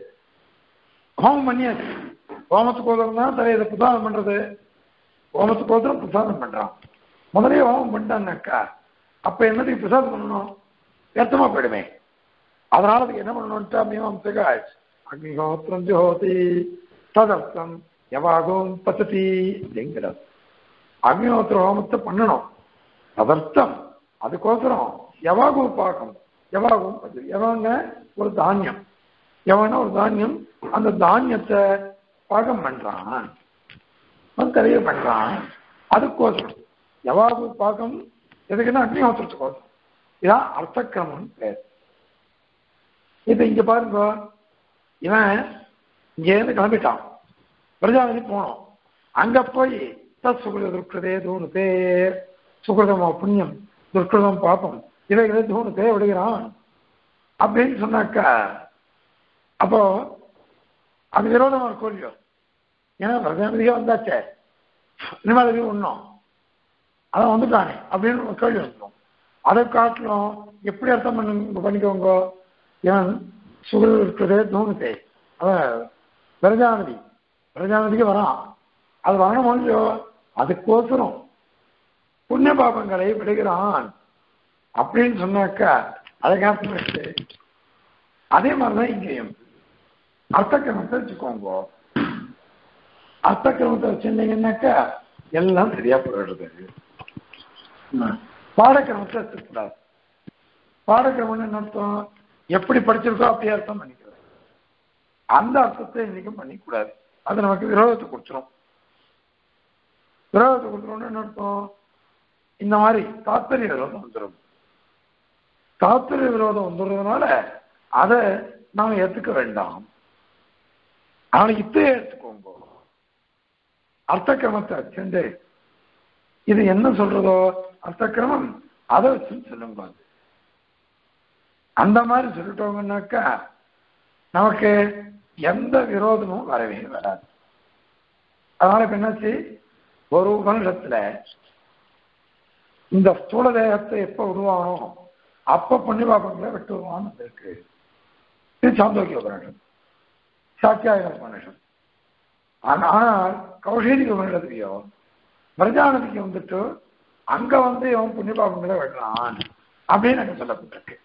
ஹோமம் பண்ணியாச்சு ஹோமத்துக்கு ஓதரம் தான் தலை இதை பிரசாதம் பண்றது ஹோமத்துக்கு ஓதரம் பிரசாதம் பண்றான் முதலே ஹோமம் பண்ணிட்டான்னாக்கா அப்ப என்னதுக்கு பிரசாதம் பண்ணணும் வியர்த்தமா போயிடுமே அதனால அதுக்கு என்ன பண்ணணும்ட்டா மீமாம்சக ஆயிடுச்சு அக்னிஹோத்திரம் ஜோதி ததர்த்தம் எவாகும் பச்சதி அப்படிங்கிறது அக்னிஹோத்திர ஹோமத்தை பண்ணணும் ததர்த்தம் அதுக்கோசரம் எவாகும் பாகம் எவாகும் பச்சதி எவாங்க ஒரு தானியம் எவனா ஒரு தானியம் அந்த தானியத்தை பாகம் பண்றான் தெரிய பண்றான் அதுக்கோசரம் எவாகு பாகம் எதுக்குன்னா அக்னிஹோத்திரத்துக்கோசரம் இதான் அர்த்தக்கிரமம் பேர் இப்ப இங்க பாருங்க இவன் இங்கேருந்து கிளம்பிட்டான் பிரஜாபதி போனோம் அங்க போய் தத் சுகிருத துர்கிருதே தூணுதே சுகிருதமோ புண்ணியம் துர்கிருதம் பாப்பம் இவைகளை தூணுதே விடுகிறான் அப்படின்னு சொன்னாக்கா அப்போ அது விரோதமா இருக்கும் இல்லையோ ஏன்னா பிரஜாபதியே வந்தாச்சே இனிமேல் ஒன்றும் அதான் வந்துட்டானே அப்படின்னு ஒரு கேள்வி வந்துடும் அதை காட்டிலும் எப்படி அர்த்தம் பண்ண பண்ணிக்கோங்க ஏன் சுகர் இருக்கிறதே தூணுதே அவன் பிரஜாநதி பிரஜாநதிக்கு வரான் அது வரணும் இல்லையோ அதுக்கோசரம் புண்ணிய பாபங்களை விடுகிறான் அப்படின்னு சொன்னாக்கா அதை காப்பிட்டு அதே மாதிரிதான் இங்கேயும் அர்த்தக்கிரமத்தை வச்சுக்கோங்க அர்த்தக்கிரமத்தை வச்சிருந்தீங்கன்னாக்கா எல்லாம் சரியா போயிடுறது பாடக்கிரமத்தை வச்சுக்கூடாது பாடக்கிரமம்னு என்ன அர்த்தம் எப்படி படிச்சிருக்கோ அப்படியே அர்த்தம் பண்ணிக்கிறது அந்த அர்த்தத்தை இன்னைக்கும் பண்ணிக்கூடாது அது நமக்கு விரோதத்தை கொடுத்துரும் விரோதத்தை கொடுத்துரும்னு என்ன அர்த்தம் இந்த மாதிரி தாத்பரிய விரோதம் வந்துடும் தாத்பரிய விரோதம் வந்துடுறதுனால அதை நாம் ஏத்துக்க வேண்டாம் ஆனால் இப்பயே எடுத்துக்கோங்க அர்த்தக்கிரமத்தை வச்சுண்டு இது என்ன சொல்றதோ அர்த்தக்கிரமம் அதை வச்சு சொல்லுங்க அது அந்த மாதிரி சொல்லிட்டோங்கன்னாக்கா நமக்கு எந்த விரோதமும் வரவே வராது அதனால இப்ப என்னாச்சு ஒரு உபனிஷத்துல இந்த ஸ்தூல தேகத்தை எப்ப விடுவானோ அப்ப புண்ணியபாபங்களை விட்டு விடுவான்னு இருக்கு இது சாந்தோக்கிய உபனிஷம் சாத்தியாய உபனிஷம் ஆனால் கௌஷேதிக உபனிஷத்துலையோ பிரஜானதிக்கு வந்துட்டு அங்க வந்து இவன் புண்ணியபாபங்களை விடுறான் அப்படின்னு அங்க சொல்லப்பட்டிருக்கு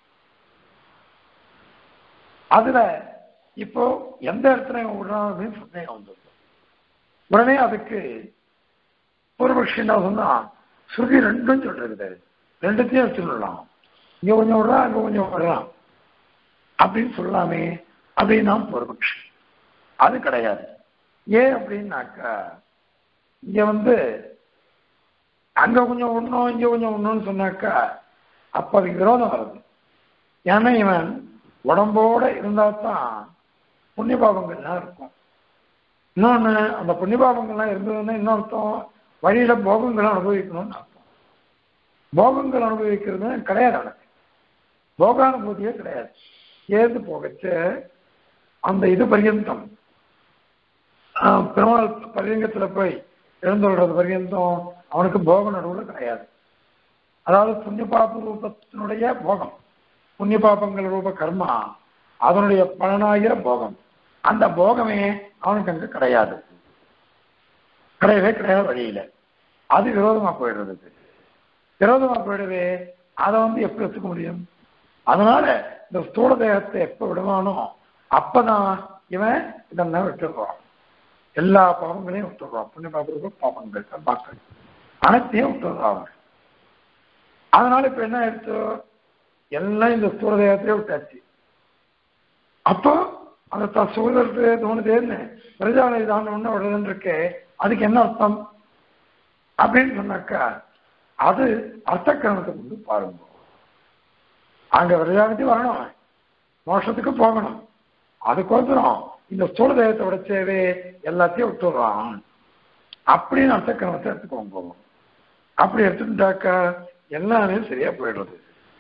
அதுல இப்போ எந்த இடத்துல இவன் விடுறான் அப்படின்னு சந்தேகம் வந்தது உடனே அதுக்கு பூர்வபக்ஷி என்ன சொன்னா ஸ்ருதி ரெண்டும் சொல்றது ரெண்டுத்தையும் வச்சுடலாம் இங்க கொஞ்சம் விடுறான் அங்க கொஞ்சம் விடுறான் அப்படின்னு சொல்லலாமே அப்படின்னு தான் பூர்வபக்ஷி அது கிடையாது ஏன் அப்படின்னாக்கா இங்க வந்து அங்க கொஞ்சம் விடணும் இங்க கொஞ்சம் விடணும்னு சொன்னாக்கா அப்ப அதுக்கு விரோதம் வருது ஏன்னா இவன் உடம்போட இருந்தா தான் புண்ணிய பாவங்கள்லாம் இருக்கும் இன்னொன்று அந்த புண்ணிய பாவங்கள்லாம் இருந்ததுன்னா இன்னும் அர்த்தம் வழியில போகங்களை அனுபவிக்கணும்னு அர்த்தம் போகங்கள் அனுபவிக்கிறது கிடையாது எனக்கு போகானுபூதியே கிடையாது ஏது போகச்சு அந்த இது பர்யந்தம் ஆஹ் பெருமாள் பரியங்கத்துல போய் எழுந்துள்ளது பர்யந்தம் அவனுக்கு போக நடுவில் கிடையாது அதாவது புண்ணிய பாப ரூபத்தினுடைய போகம் புண்ணிய பாபங்கள் ரூப கர்மா அதனுடைய பலனாகிற போகம் அந்த போகமே அவனுக்கு அங்க கிடையாது கிடையவே கிடையாது வழியில அது விரோதமா போயிடுறது விரோதமா போயிடுவே அதை வந்து எப்படி எடுத்துக்க முடியும் அதனால இந்த ஸ்தூல தேகத்தை எப்ப விடுவானோ அப்பதான் இவன் இதெல்லாம் விட்டுடுறான் எல்லா பாவங்களையும் விட்டுடுறான் புண்ணிய பாப பாவங்கள் கர்மாக்கள் அனைத்தையும் விட்டுடுறான் அவன் அதனால இப்ப என்ன ஆயிடுச்சு எல்லாம் இந்த ஸ்தூல தேகத்திலே விட்டாச்சு அப்போ அந்த த சுகதற்கு தோணுதேன்னு பிரஜாலை தான் ஒண்ணு விடுறதுன்னு இருக்கே அதுக்கு என்ன அர்த்தம் அப்படின்னு சொன்னாக்கா அது அர்த்தக்கிரமத்தை கொண்டு பாருங்க அங்க விரஜாகத்தி வரணும் மோஷத்துக்கு போகணும் அதுக்கோசரம் இந்த ஸ்தூல தேகத்தை விடச்சேவே எல்லாத்தையும் விட்டுடுறான் அப்படின்னு அர்த்தக்கிரமத்தை எடுத்துக்கோங்க அப்படி எடுத்துட்டாக்கா எல்லாமே சரியா போயிடுறது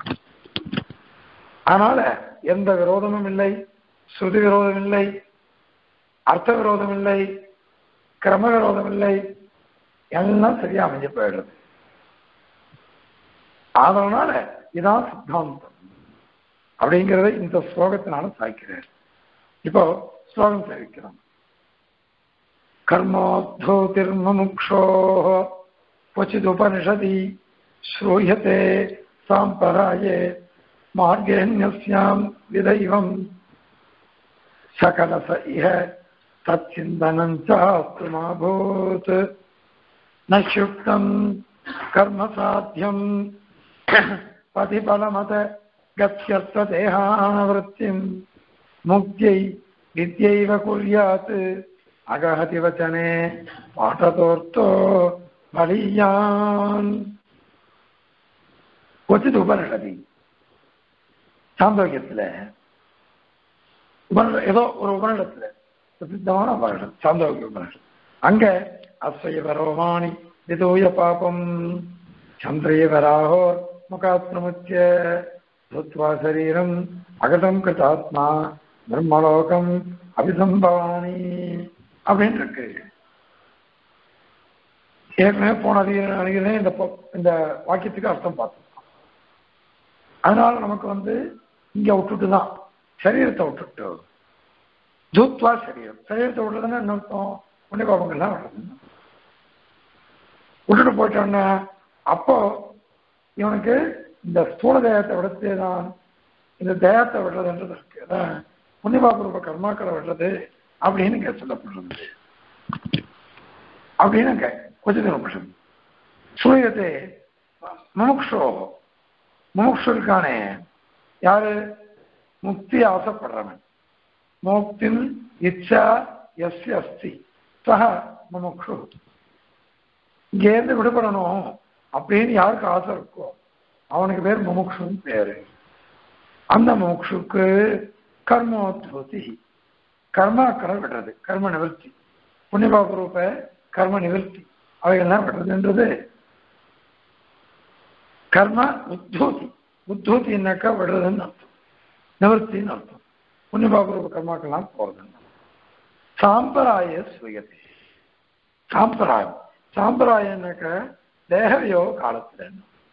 அதனால எந்த விரோதமும் இல்லை ஸ்ருதி விரோதம் இல்லை அர்த்த விரோதம் இல்லை கிரம விரோதம் இல்லை எல்லாம் சரியா அமைஞ்சு போயிடுறது அதனால இதான் சித்தாந்தம் அப்படிங்கிறத இந்த ஸ்லோகத்தினால சாய்க்கிறார் இப்போ ஸ்லோகம் சேவிக்கிறோம் கர்மோத்தோதிர்முக்ஷோ क्वचिदुपनिषदि श्रूयते साम्प्रदाये मार्गेऽन्यस्याम् विदैवम् सकलस इह तच्चिन्तनम् चास्तुमाभूत् न शुक्तम् कर्मसाध्यम् पतिफलमत गत्यर्थदेहानवृत्तिम् मुक्त्यै विद्यैव कुर्यात् अगहति वचने पाठतोऽर्थो பலியான் கொச்சிது உபனிஷதி சாந்தோக்கியத்துல உபனிஷ ஏதோ ஒரு உபனிடத்துல பிரசித்தமான உபனிஷம் சாந்தோக்கிய உபனிஷம் அங்க அஸ்வயவரோமாணி விதூய பாபம் சந்திரியவராகோர் முகாத்மமுத்திய சுத்வா சரீரம் அகதம் கிருதாத்மா பிரம்மலோகம் அபிசம்பவானி அப்படின்னு இருக்கு ஏற்கனவே போன அதிகார அணிகளே இந்த பொ- இந்த வாக்கியத்துக்கு அர்த்தம் பார்த்தோம் அதனால நமக்கு வந்து இங்க விட்டுட்டு தான் சரீரத்தை விட்டுட்டு ஜூத்வா சரீரம் சரீரத்தை விட்டுறதுன்னா என்ன அர்த்தம் புண்ணிய பாபங்கள்லாம் விடுறது விட்டுட்டு போயிட்டோன்னா அப்போ இவனுக்கு இந்த ஸ்தூல தேகத்தை விடத்தே தான் இந்த தேகத்தை விடுறதுன்றது இருக்கு அதான் புண்ணியபாப ரூப கர்மாக்களை விடுறது அப்படின்னு இங்க சொல்லப்படுறது அப்படின்னு இங்க கொஞ்சம் நிமிஷம் சூரியத்தை முமுக்ஷோ முமுக்ஷு இருக்கானே யாரு முக்தி ஆசைப்படுறவன் முக்தின் இச்சா எஸ் அஸ்தி சக முமுக்ஷு இங்கேருந்து விடுபடணும் அப்படின்னு யாருக்கு ஆசை இருக்கோ அவனுக்கு பேர் முமுக்ஷுன்னு பேரு அந்த முமுக்ஷுக்கு கர்மோத்பூதி கர்மாக்களை விடுறது கர்ம நிவர்த்தி புண்ணியபாப ரூப கர்ம நிவர்த்தி அவைகள்லாம் விடுறதுன்றது கர்ம உத்தூதி உத்தூதினாக்கா விடுறதுன்னு அர்த்தம் நிவர்த்தின்னு அர்த்தம் புண்ணியபாப ரூப கர்மாக்கள்லாம் போறதுன்னு அர்த்தம். சாம்பராய சுயதி சாம்பராயம் சாம்பராயம்னாக்க தேகவியோ காலத்துல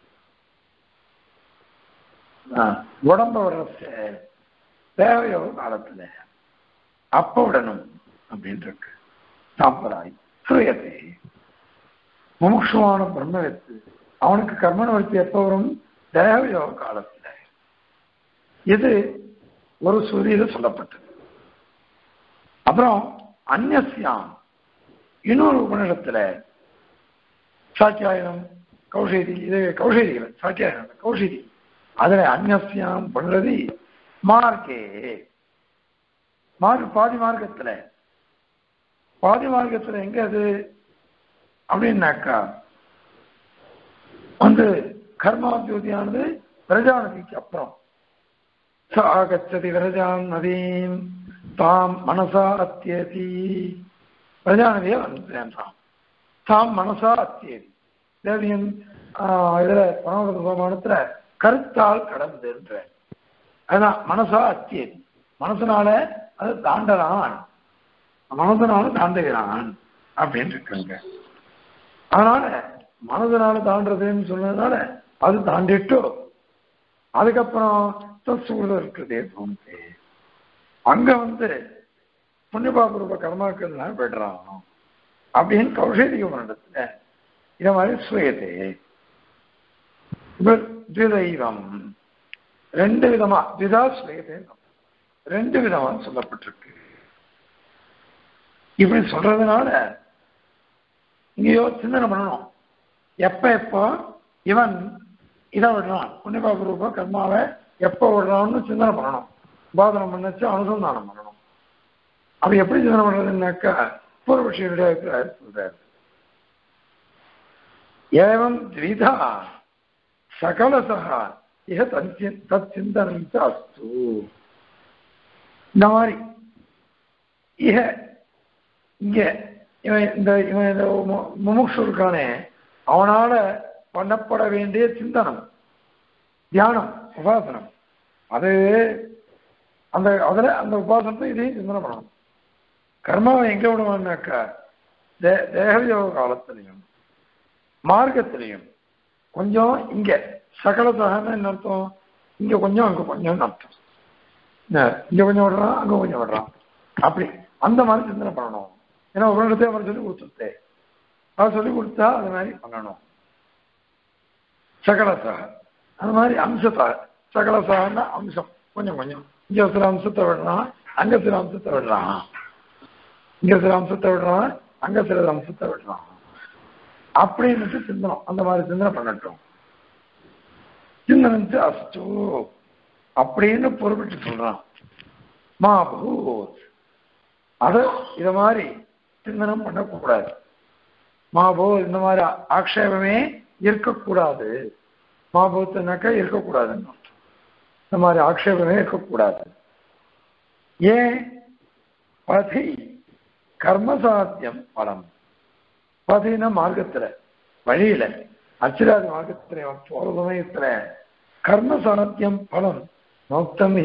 ஆ, உடம்ப விடுறது தேவையோ காலத்துல அப்ப விடணும் அப்படின்னு இருக்கு சாம்பராய் சுயத்தை முமுட்சுவான பிரம்மவித்து அவனுக்கு கர்மணவர்த்தி எப்போ வரும் தேவையோ காலத்துல இது ஒரு சுரியில சொல்லப்பட்டது அப்புறம் அந்நியாம் இன்னொரு உபநிடத்துல சாத்தியாயனம் கௌஷேதி இது கௌஷேதிகள் சாத்தியாயனம் கௌஷேதி அதுல அந்நியாம் பண்றது மார்க்கே மார்க் பாதி மார்க்கத்துல பாதி மார்க்கத்துல எங்க அது அப்படின்னாக்கா வந்து கர்மாத்யோதியானது விரஜா நதிக்கு அப்புறம் ச ஆகச்சதி விரஜாம் நதீம் தாம் மனசா அத்தியதி பிரஜானதியை வந்துட்டான் தாம் மனசா அத்தியதி தேவியன் இதுல பரமபத பிரமாணத்துல கருத்தால் கடந்துன்ற அதுதான் மனசா அத்தியதி மனசனால அது தாண்டலாம் மனதனால தாண்டுகிறான் அப்படின்னு இருக்காங்க அதனால மனதனால தாண்டதுன்னு சொன்னதுனால அது தாண்டிட்டு அதுக்கப்புறம் தத்சூழல் இருக்கிறதே தோணுது அங்க வந்து புண்ணியபாபூர்வ கர்மாக்கள்லாம் விடுறான் அப்படின்னு கௌஷேதிக இடத்துல இத மாதிரி சுயதே இவர் திதைவம் ரெண்டு விதமா திதா சுயதே ரெண்டு விதமா சொல்லப்பட்டிருக்கு இப்படி சொல்றதுனால இங்கேயோ சிந்தனை பண்ணணும் எப்ப எப்போ இவன் இதை விடுறான் புண்ணியபாபூர்வ கர்மாவை எப்போ விடுறான்னு சிந்தனை பண்ணணும் உபாதனம் பண்ணச்சு அனுசந்தானம் பண்ணணும் அது எப்படி சிந்தனை பண்றதுன்னாக்கா பூர்வபட்சியுடைய அபிப்பிராயம் சொல்றாரு ஏவம் த்விதா சகலசா இக தத் சிந்தனம் அஸ்து இந்த மாதிரி இக இங்க இவன் இந்த இவன் இந்த முமுக்ஷு இருக்கானே அவனால பண்ணப்பட வேண்டிய சிந்தனம் தியானம் உபாசனம் அது அந்த அதுல அந்த உபாசனத்தை இதையும் சிந்தனை பண்ணணும் கர்மாவை எங்க விடுவான்னாக்கா தே தேகயோக காலத்திலையும் மார்க்கத்திலையும் கொஞ்சம் இங்க சகலத்தகன்னு என்ன அர்த்தம் இங்க கொஞ்சம் அங்க கொஞ்சம் அர்த்தம் இங்க கொஞ்சம் விடுறான் அங்க கொஞ்சம் விடுறான் அப்படி அந்த மாதிரி சிந்தனை பண்ணணும் ஏன்னா ஒரு இடத்தையும் அவர் சொல்லி கொடுத்துருத்தே அவர் சொல்லி கொடுத்தா அது மாதிரி பண்ணணும் சகலசக அது மாதிரி அம்சத்தாக சகலசகன்னா அம்சம் கொஞ்சம் கொஞ்சம் இங்க சில அம்சத்தை விடுறான் அங்க சில அம்சத்தை விடுறான் இங்க சில அம்சத்தை விடுறான் அங்க சில அம்சத்தை விடுறான் அப்படின்னு சிந்தனம் அந்த மாதிரி சிந்தனை பண்ணட்டும் சிந்தனத்து அஸ்து அப்படின்னு பொறுப்பிட்டு சொல்றான் மாபூத் அது இத மாதிரி சிந்தனம் பண்ணக்கூடாது மாபோ இந்த மாதிரி ஆக்ஷேபமே இருக்கக்கூடாது மாபூத்துனாக்கா இருக்கக்கூடாதுன்னு இந்த மாதிரி ஆக்ஷேபமே இருக்கக்கூடாது ஏன் பதி கர்மசாத்தியம் பலம் பதினா மார்க்கத்துல வழியில அச்சிராதி மார்க்கத்துல போற சமயத்துல கர்மசாத்தியம் பலம் நோக்தமி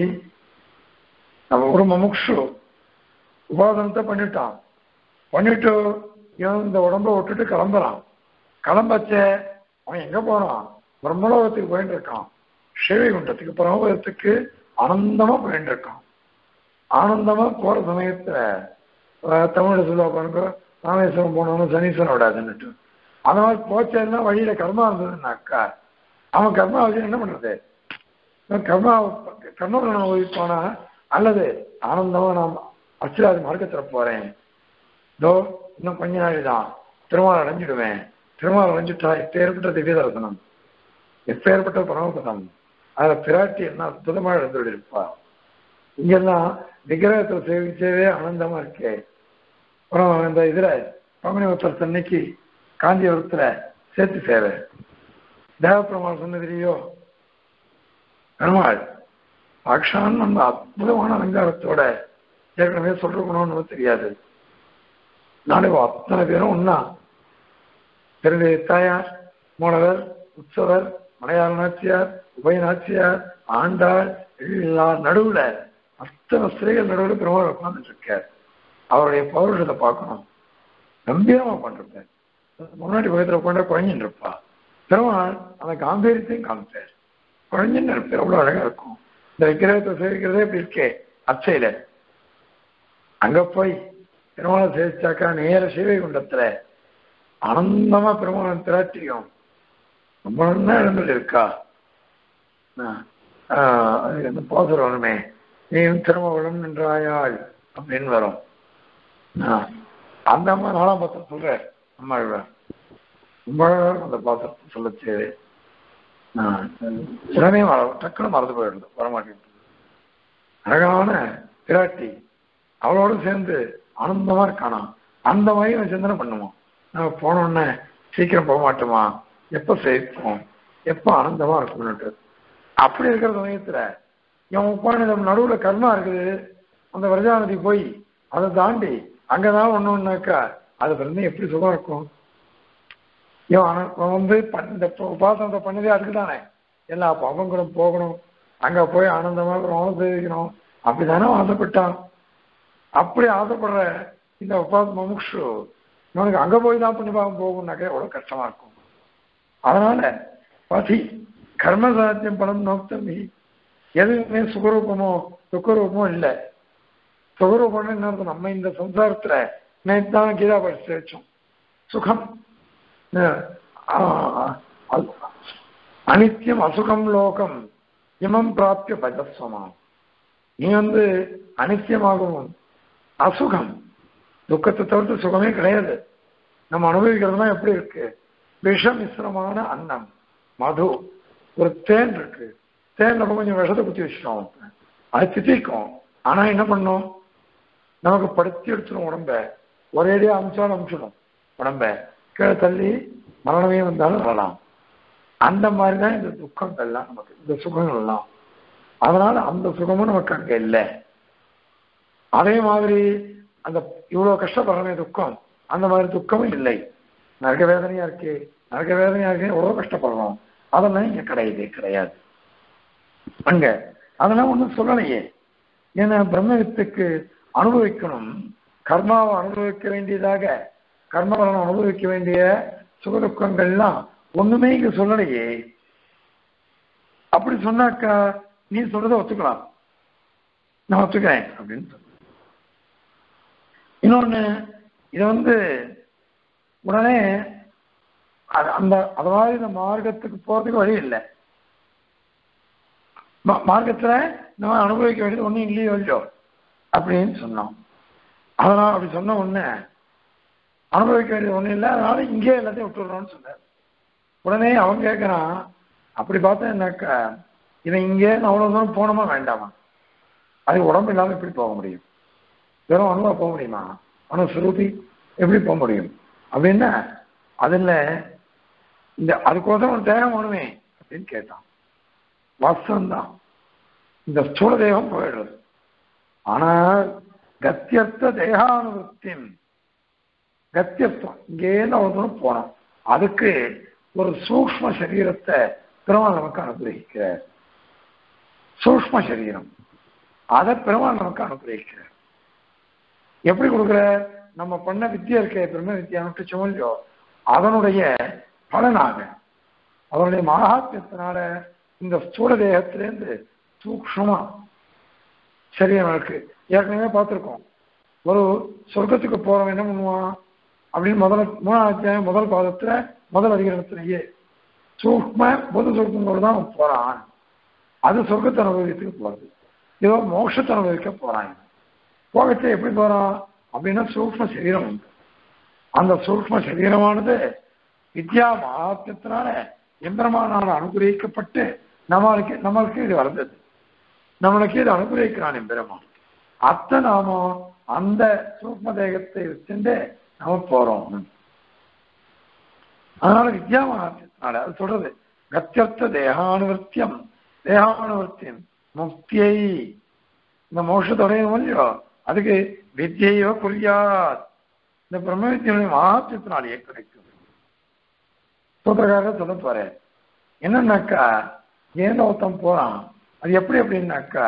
நம்ம ஒரு மமுக்ஷு உபாதனத்தை பண்ணிட்டான் பண்ணிட்டு இவன் இந்த உடம்ப விட்டுட்டு கிளம்புறான் கிளம்பச்ச அவன் எங்க போறான் பிரம்மலோகத்துக்கு போயிட்டு இருக்கான் ஸ்ரீவைகுண்டத்துக்கு பரமபதத்துக்கு ஆனந்தமா போயிட்டு இருக்கான் ஆனந்தமா போற சமயத்துல தமிழ் சொல்லுவா பாருங்க ராமேஸ்வரம் போனவனும் சனீஸ்வரன் விடாதுன்னுட்டு அந்த மாதிரி போச்சேன்னா வழியில கர்மா இருந்ததுன்னாக்கா அவன் கர்மா வச்சு என்ன பண்றது கர்மா கர்மபுரம் போனா அல்லது ஆனந்தமா நாம் அச்சிராதி மார்க்கத்துல போறேன் இதோ இன்னும் கொஞ்ச நாள் தான் திருமால் அடைஞ்சிடுவேன் திருமால் அடைஞ்சிட்டா எப்பேற்பட்ட திவ்ய தரிசனம் எப்பேற்பட்ட பரமபதம் அதுல பிராட்டி என்ன அற்புதமா எழுந்துள்ள இருப்பா இங்கெல்லாம் விக்கிரகத்தை சேவிச்சவே ஆனந்தமா இருக்கே அப்புறம் இந்த இதுல பங்குனி உத்தரத்து அன்னைக்கு காஞ்சிபுரத்துல சேர்த்து சேவை தேவப்பெருமாள் சொன்னதுலையோ பெருமாள் சாட்சான் நம்ம அற்புதமான அலங்காரத்தோட ஏற்கனவே சொல்றோம்னு தெரியாது நாளைக்கு அத்தனை பேரும் ஒன்னா திருடைய தாயார் மூலவர் உற்சவர் மலையாள நாச்சியார் உபய நாச்சியார் ஆண்டாள் எல்லா நடுவுல அத்தனை ஸ்திரீகள் நடுவில் பெருமாள் உட்கார்ந்துட்டு இருக்கார் அவருடைய பௌருஷத்தை பார்க்கணும் கம்பீரமா பண்றார் முன்னாடி பக்கத்துல உட்காந்து குழஞ்சின்னு இருப்பா பெருமாள் அந்த காம்பீரியத்தையும் காமிப்பார் குழஞ்சின்னு இருப்பார் அவ்வளவு அழகா இருக்கும் இந்த விக்கிரகத்தை சேவிக்கிறதே இப்படி இருக்கே அச்சையில அங்க போய் பெருமாளை சேவிச்சாக்கா நேர சிவை குண்டத்துல ஆனந்தமா பெருமாளன் திராட்டியும் ரொம்ப நல்லா இடங்கள் இருக்கா அது போசுறவனுமே நீயும் திருமவளம் நின்றாயாள் அப்படின்னு வரும் அந்த அம்மா நாலாம் பாத்திரம் சொல்ற அம்மா ரொம்ப அந்த பாத்திரத்தை சொல்லச்சு உடனே டக்குன்னு மறந்து போயிடுது வரமாட்டேன் அழகான பிராட்டி அவளோட சேர்ந்து ஆனந்தமா இருக்கானா அந்த மாதிரி நான் சிந்தனை பண்ணுவோம் நம்ம போனோடனே சீக்கிரம் போக மாட்டோமா எப்ப சேர்ப்போம் எப்ப ஆனந்தமா இருக்கும்னுட்டு அப்படி இருக்கிற சமயத்துல இவன் உட்காந்து நம்ம நடுவுல கர்மா இருக்குது அந்த விரஜா நதி போய் அதை தாண்டி அங்கதான் ஒண்ணு ஒண்ணுனாக்கா அது பிறந்து எப்படி சுகம் இருக்கும் இவன் ஆனா- இவன் வந்து பண்- இந்த உப- உபாசனத்தை பண்ணதே அதுக்கு தானே எல்லா பாவங்களும் போகணும் அங்க போய் ஆனந்தமா பிரம்மம் சேவிக்கணும் அப்படிதானே ஆசைப்பட்டான் அப்படி ஆசைப்படுற இந்த உபாச முமுக்ஷு இவனுக்கு அங்க போய் தான் புண்ணியபாவம் போகும்னாக்கா எவ்வளவு கஷ்டமா இருக்கும் அதனால பசி கர்ம சாத்தியம் பலம் நோக்கி எதுவுமே சுகரூபமோ துக்கரூபமோ இல்லை சுகரூபம்னு என்ன அர்த்தம்? நம்ம இந்த சம்சாரத்துல நேற்று தான் கீதா படிச்சு வச்சோம் சுகம் அஹ் ஆஹ் அ- அனித்யம் அசுகம் லோகம் இமம் பிராப்திய பஜஸ்வமாம் நீ வந்து அனித்தியமாகவும் அசுகம் துக்கத்தை தவிர்த்து சுகமே கிடையாது நம்ம அனுபவிக்கிறதுலாம் எப்படி இருக்கு விஷமிஸ்ரமான அன்னம் மது ஒரு தேன் இருக்கு தேன் நம்ம கொஞ்சம் விஷத்தை குத்தி வச்சிட்டோம் அது தித்திக்கும் ஆனா என்ன பண்ணும் நமக்கு படுத்தி எடுத்துடும் உடம்ப ஒரேடியா அமிச்சாலும் அமிச்சிடும் உடம்ப கீழே தள்ளி மரணமே வந்தாலும் வரலாம் அந்த மாதிரி தான் இந்த துக்கங்கள்லாம் நமக்கு இந்த சுகங்கள்லாம் அதனால அந்த சுகமும் நமக்கு அங்க இல்லை அதே மாதிரி அந்த இவ்வளவு கஷ்டப்படுறமே துக்கம் அந்த மாதிரி துக்கமும் இல்லை நரக வேதனையா இருக்கு நரக வேதனையா இருக்கு எவ்வளவு கஷ்டப்படுறோம் அதெல்லாம் இங்க கிடையவே கிடையாது அங்க அதெல்லாம் ஒண்ணும் சொல்லலையே ஏன்னா பிரம்மவித்துக்கு அனுபவிக்கணும் கர்மாவை அனுபவிக்க வேண்டியதாக கர்மபலனை அனுபவிக்க வேண்டிய சுகதுக்கங்கள்லாம் ஒண்ணுமே இங்க சொல்லலையே அப்படி சொன்னாக்கா நீ சொல்றதை ஒத்துக்கலாம் நான் ஒத்துக்கிறேன் அப்படின்னு சொல்ல இன்னொன்னு இது வந்து உடனே அது அந்த அது மாதிரி இந்த மார்க்கத்துக்கு போறதுக்கு வழி இல்லை மா- மார்க்கத்துல நம்ம அனுபவிக்க வேண்டியது ஒண்ணும் இல்லையோ இல்லையோ அப்படின்னு சொன்னோம் அதனால அப்படி சொன்ன உடனே அனுபவிக்க வேண்டியது ஒண்ணும் இல்லை அதனால இங்கே எல்லாத்தையும் விட்டுடுறோம்னு சொன்னார் உடனே அவன் கேட்கறான் அப்படி பார்த்தா என்னக்கா இவன் இங்கே அவ்வளவு தூரம் போனோமா வேண்டாமா அது உடம்பு இல்லாம எப்படி போக முடியும் வெறும் அணுவா போக முடியுமா அணு சுரூபி எப்படி போக முடியும் அப்படின்னா அதுல இந்த அதுக்கோசரம் ஒரு தேகம் வேணுமே அப்படின்னு கேட்டான் வாஸ்தவம்தான் இந்த ஸ்தூல தேகம் போயிடுறது ஆனால் கத்தியர்த்த தேகானுவத்தின் கத்தியத்துவம் இங்கேருந்து அவ்வளவு தூரம் போனோம் அதுக்கு ஒரு சூக்ஷ்ம சரீரத்தை பெருமாள் நமக்கு அனுகிரகிக்கிறார் சூக்ஷ்ம சரீரம் அதை பெருமாள் நமக்கு அனுகிரகிக்கிறார் எப்படி கொடுக்குற நம்ம பண்ண வித்தியா இருக்க பிரம்ம வித்தியான்னு சொல்லியோ அதனுடைய பலனாக அதனுடைய மகாத்மியத்தினால இந்த ஸ்தூல தேகத்திலேருந்து சூக்ஷ்மமா சரீரம் இருக்கு ஏற்கனவே பார்த்துருக்கோம் ஒரு சொர்க்கத்துக்கு போறவன் என்ன பண்ணுவான் அப்படின்னு முதல்ல மூணாவது அத்தியாயம் முதல் பாதத்துல முதல் அதிகாரத்திலேயே சூக்ம பொது சொர்க்கங்களோடு தான் அவன் போறான் அது சொர்க்கத்தை அனுபவித்துக்கு போறது ஏதோ மோட்சத்தை அனுபவிக்க போறான் போகத்தை எப்படி போறான் அப்படின்னா சூக்ம சரீரம் உண்டு அந்த சூக்ம சரீரமானது வித்யா மகாத்மத்தினால எந்திரமானால அனுகிரகிக்கப்பட்டு நம்மளுக்கு நம்மளுக்கு இது வளர்ந்தது நம்மளுக்கு இது அனுகிரகிக்கிறான் எம்பெருமான் அத்தை நாம அந்த சூக்ம தேகத்தை வச்சுட்டு நம்ம போறோம் அதனால வித்யா மகாத்மத்தினால அது சொல்றது கத்தியர்த்த தேகானுவர்த்தியம் தேகானுவர்த்தியம் முக்தியை இந்த மோஷத்தோடைய இல்லையோ அதுக்கு வித்யையோ குறியாத் இந்த பிரம்ம வித்தியுடைய மகாத்மத்தினாலேயே கிடைக்கும் சூத்திரக்காரர் சொல்ல போறேன் என்னன்னாக்கா ஏன் ஒருத்தன் போறான் அது எப்படி அப்படின்னாக்கா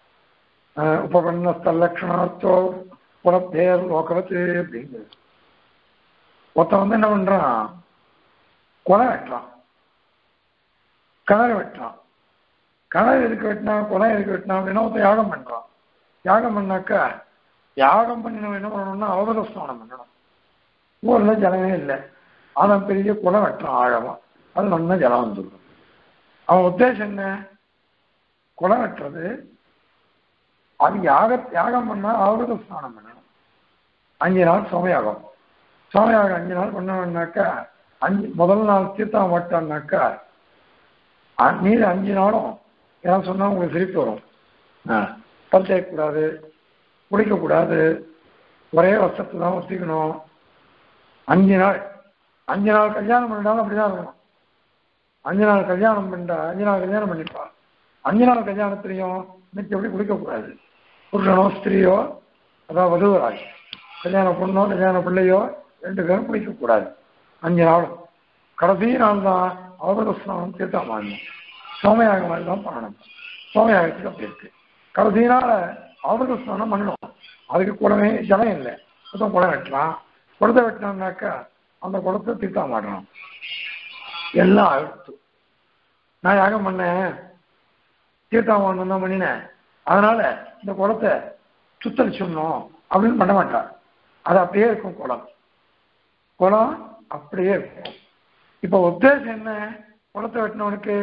உபபன்னஸ்தலட்சணார்த்தோ புலத்தேர் லோகவத்து அப்படிங்கிறது ஒருத்தன் வந்து என்ன பண்றான் கொலை வெட்டுறான் கிணறு வெட்டுறான் கிணறு எதுக்கு வெட்டினா கொலை எதுக்கு வெட்டினா அப்படின்னா ஒருத்தன் யாகம் பண்றான் யாகம் பண்ணாக்கா யாகம் பண்ணினவன் என்ன பண்ணணும்னா அவபத ஸ்நானம் பண்ணணும் ஊர்ல ஜலமே இல்லை அவன் பெரிய குலை வெட்டுறான் ஆழமா அது நல்லா ஜலம் வந்துடும் அவன் உத்தேசம் என்ன குலை வெட்டுறது அது யாக யாகம் பண்ணா அவபத ஸ்நானம் பண்ணணும் அஞ்சு நாள் சோமயாகம் சோமயாகம் அஞ்சு நாள் பண்ணணும்னாக்கா அஞ்சு முதல் நாள் தீர்த்தம் மாட்டான்னாக்கா மீது அஞ்சு நாளும் ஏதாவது சொன்னா உங்களுக்கு சிரிப்பு வரும் பல் தேய்க்கக்கூடாது குடிக்கக்கூடாது ஒரே வஸ்திரத்தை தான் வச்சுக்கணும் அஞ்சு நாள் அஞ்சு நாள் கல்யாணம் பண்ணிட்டாலும் அப்படிதான் இருக்கணும் அஞ்சு நாள் கல்யாணம் பண்ணிட்டா அஞ்சு நாள் கல்யாணம் பண்ணிப்பா அஞ்சு நாள் கல்யாணத்துலையும் இன்னைக்கு எப்படி குடிக்கக்கூடாது புருஷனோ ஸ்திரீயோ அதாவது வதுவராய் கல்யாண பொண்ணோ கல்யாண பிள்ளையோ ரெண்டு பேரும் குளிக்கக்கூடாது அஞ்சு நாளும் கடைசி நாள் தான் அவபத ஸ்நானம் தீர்த்தமாடணும் சோமயாக மாதிரி தான் பண்ணணும் சோமயாகத்துக்கு அப்படி இருக்கு கடைசி நாள் அவபத ஸ்நானம் பண்ணணும் அதுக்கு கூடவே ஜலம் இல்லை மொத்தம் குளம் வெட்டலாம் குளத்தை வெட்டினோம்னாக்கா அந்த குளத்தை தீர்த்தம் மாட்டணும் எல்லாம் அழுத்து நான் யாகம் பண்ணேன் தீர்த்தாமணம் தான் பண்ணினேன் அதனால இந்த குளத்தை சுத்தரிச்சிடணும் அப்படின்னு பண்ண மாட்டார் அது அப்படியே இருக்கும் குளம் குளம் அப்படியே இருக்கும் இப்ப உத்தேசம் என்ன குளத்தை வெட்டினவனுக்கு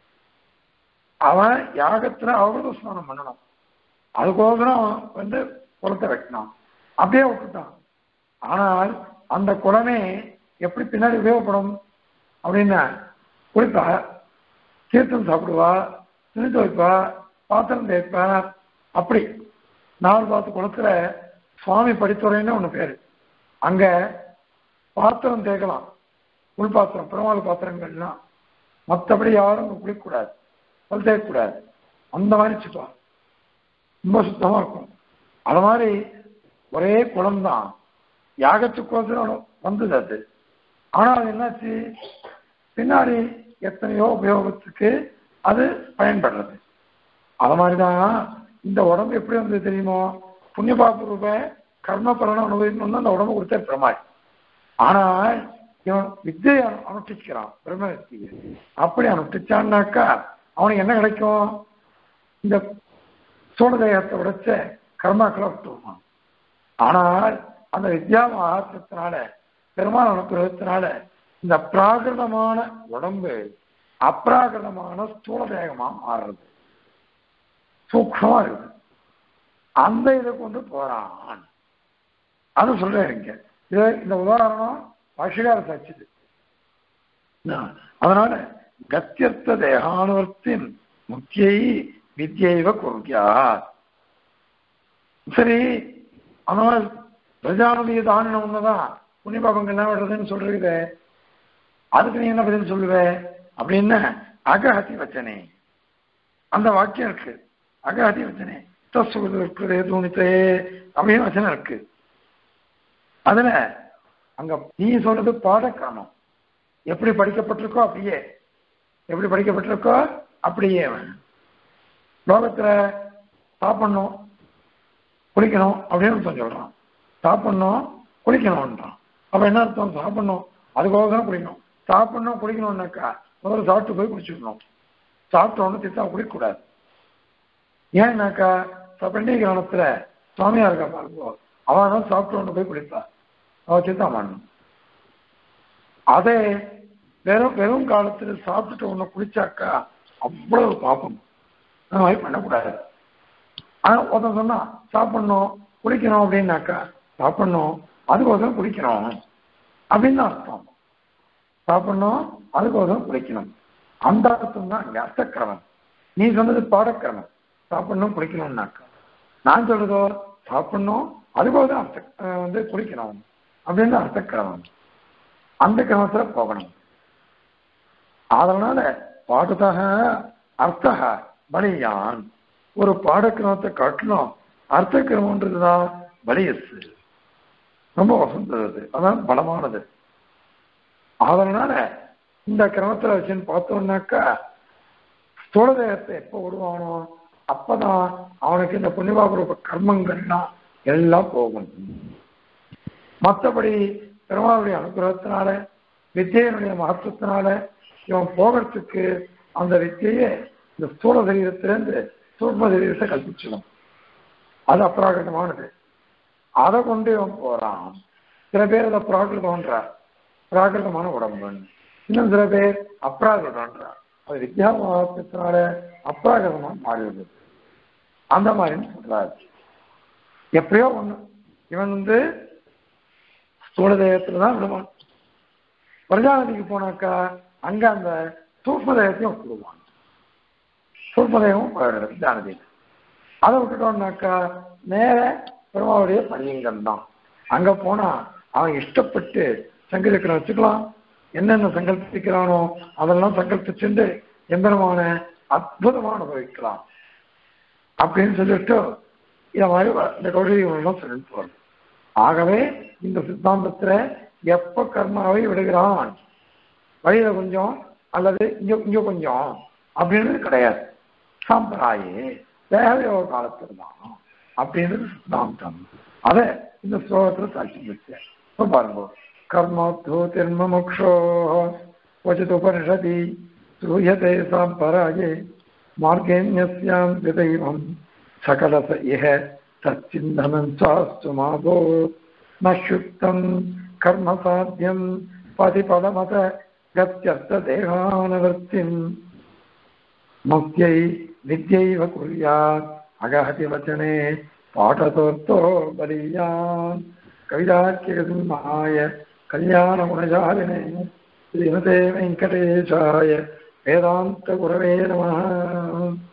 அவன் யாகத்துல அவகத ஸ்நானம் பண்ணணும் அதுக்கோசரம் அவன் வந்து குளத்தை வெட்டினான் அப்படியே விட்டுட்டான் ஆனால் அந்த குளமே எப்படி பின்னாடி உபயோகப்படும் அப்படின்னா குளிப்பா தீர்த்தம் சாப்பிடுவா துணி துவைப்பா பாத்திரம் தேய்ப்பா அப்படி நாலு பார்த்து குளத்துல சுவாமி படித்துறைன்னு ஒன்று பேரு அங்க பாத்திரம் தேய்க்கலாம் உள் பாத்திரம் பெருமாள் பாத்திரங்கள்லாம் மற்றபடி யாரும் அங்க குளிக்கக்கூடாது பல் தேய்க்கக்கூடாது அந்த மாதிரி சுத்தம் ரொம்ப சுத்தமா இருக்கும் அது மாதிரி ஒரே குளம்தான் யாகத்துக்கோசரம் வந்தது அது ஆனா அது என்னாச்சு பின்னாடி எத்தனையோ உபயோகத்துக்கு அது பயன்படுறது அது மாதிரிதான் இந்த உடம்பு எப்படி வந்தது தெரியுமோ புண்ணியபாபு ரூப கர்ம பலனை அனுபவிக்கணும்னு அந்த உடம்பு கொடுத்த பெருமாள் ஆனால் இவன் வித்தியை அனு- அனுஷ்டிக்கிறான் பிரம்ம வித்தியை அப்படி அனுஷ்டிச்சான்னாக்கா அவனுக்கு என்ன கிடைக்கும் இந்த சூழதேகத்தை உடைச்ச கர்மாக்களை விட்டுருவான் ஆனால் அந்த வித்யா மகாத்திரத்தினால பெருமாள் அனுப்புறதுனால இந்த பிராகிருதமான உடம்பு அப்ராகிருதமான ஸ்தூல தேகமா மாறுறது சூக்ஷமா இருக்குது அந்த இதை கொண்டு போறான் அது சொல்றேன் இங்க இது இந்த உதாரணம் பாஷிகார சாட்சிது அதனால கத்தியர்த்த தேகானுவர்த்தின் முக்கியை வித்யைவ குருக்கியா சரி அதனால பிரஜானுடைய தானினம் ஒண்ணுதான் புண்ணியபாபங்கள் என்ன விடுறதுன்னு சொல்றீங்க அதுக்கு நீ என்ன பதில் சொல்லுவ அப்படின்னு அகஹதி வச்சனே அந்த வாக்கியம் இருக்கு அகஹதி வச்சனே தசுவது இருக்கிறதே தூணித்தே அப்படின்னு வச்சனம் இருக்கு அதுல அங்க நீ சொல்றது பாடக்கிரமம் எப்படி படிக்கப்பட்டிருக்கோ அப்படியே எப்படி படிக்கப்பட்டிருக்கோ அப்படியே வேணும் லோகத்துல சாப்பிடணும் குளிக்கணும் அப்படின்னு அர்த்தம் சொல்றான் சாப்பிடணும் குளிக்கணும்ன்றான் அப்ப என்ன அர்த்தம் சாப்பிடணும் அதுக்கோசரம் குளிக்கணும் சாப்பிடணும் குளிக்கணும்னாக்கா முதல்ல சாப்பிட்டு போய் குளிச்சுக்கணும் சாப்பிட்ட உடனே திட்டா குளிக்கக்கூடாது ஏன்னாக்கா பண்டிகை காலத்துல சுவாமியா இருக்கா பாருங்க அவன் தான் சாப்பிட்ட உடனே போய் குளிப்பா அவ சித்தா மாடணும் அதே வெறும் வெறும் காலத்துல சாப்பிட்டுட்டு உடனே குளிச்சாக்கா அவ்வளவு பாப்பம் அந்த மாதிரி பண்ணக்கூடாது ஆனா ஒருத்தன் சொன்னா சாப்பிடணும் குளிக்கணும் அப்படின்னாக்கா சாப்பிடணும் அதுக்கோசரம் குளிக்கணும் அப்படின்னு தான் அர்த்தம் சாப்பிடணும் அதுக்கோசரம் குளிக்கணும் அந்த அர்த்தம் தான் இங்க அர்த்தக்கிரமம் நீ சொன்னது பாடக்கிரமம் சாப்பிடணும் குளிக்கணும்னாக்கா நான் சொல்றதோ சாப்பிடணும் அதுக்கோசரம் அர்த்த அஹ் வந்து குளிக்கணும் அப்படின்னு அர்த்தக்கிரமம் அந்த கிரமத்துல போகணும் அதனால பாடத்தக அர்த்தக பலியான் ஒரு பாடக்கிரமத்தை காட்டிலும் அர்த்த கிரமன்றதுதான் பலியசு ரொம்ப வசந்தது அதான் பலமானது அதனால இந்த கிரமத்துல வச்சுன்னு பார்த்தோம்னாக்கா ஸ்தூலதேகத்தை எப்போ விடுவானோ அப்பதான் அவனுக்கு இந்த புண்ணியபாபுரூப கர்மங்கள்லாம் எல்லாம் போகும் மற்றபடி பெருமாளுடைய அனுகிரகத்தினால வித்தியனுடைய மகத்துவத்தினால இவன் போகிறதுக்கு அந்த வித்தியை இந்த ஸ்தூல சரீரத்திலிருந்து சூக்ம சரீரத்தை கல்பிச்சிடும் அது அப்ராகிருதமானது அதை கொண்டு இவன் போறான் சில பேர் அதை பிராகிருதம்ன்றார் பிராகிருதமான உடம்புன்னு இன்னும் சில பேர் அப்ராகிருதம்ன்றார் அது வித்யா மகாத்மத்தினால அப்ராகிருதமா மாறிடுது அந்த மாதிரின்னு சொல்றாரு எப்படியோ ஒண்ணு இவன் வந்து ஸ்தூல தேகத்துல தான் விடுவான் பிரஜாநதிக்கு போனாக்கா அங்க அந்த சூக்ம தேகத்தையும் விட்டுடுவான் சூக்ம தேகமும் போயிடுறது வித்யாநதி அதை விட்டுட்டோம்னாக்கா நேர பெருமாவுடைய பரியங்கம் தான் அங்க போனா அவன் இஷ்டப்பட்டு சங்கீதக்கரை வச்சுக்கலாம் என்னென்ன சங்கல்பிக்கிறானோ அதெல்லாம் சங்கல்பிச்சுட்டு எம்பெருமான அற்புதமா அனுபவிக்கலாம் அப்படின்னு சொல்லிட்டு இத மாதிரி வ- இந்த கௌஷிகம் சொல்லிட்டு வரும் ஆகவே இந்த சித்தாந்தத்துல எப்ப கர்மாவை விடுகிறான் வழியில கொஞ்சம் அல்லது இங்க இங்க கொஞ்சம் அப்படின்றது கிடையாது சாம்பிராயே தேவையோக காலத்துல தான் அப்படின்றது சித்தாந்தம் அத இந்த ஸ்லோகத்துல சாட்சி வச்சு இப்ப பாருங்க கர்மாத்தோ திருமமுக்ஷோ क्वचित् उपनिषदि श्रूयते साम्पराये मार्गेण्यस्यां विदैवं सकलस इह तच्चिन्तनं चास्तु मादो न शुक्तं कर्मसाध्यं पतिपदमत गत्यर्थदेहानवृत्तिम् मुक्त्यै विद्यैव कुर्यात् अगहति वचने पाठतोऽर्थो बलीयान् कविदाख्यगसिंहाय कल्याणगुणशालिने श्रीमते वेङ्कटेशाय वेदान्तगुरवे नमः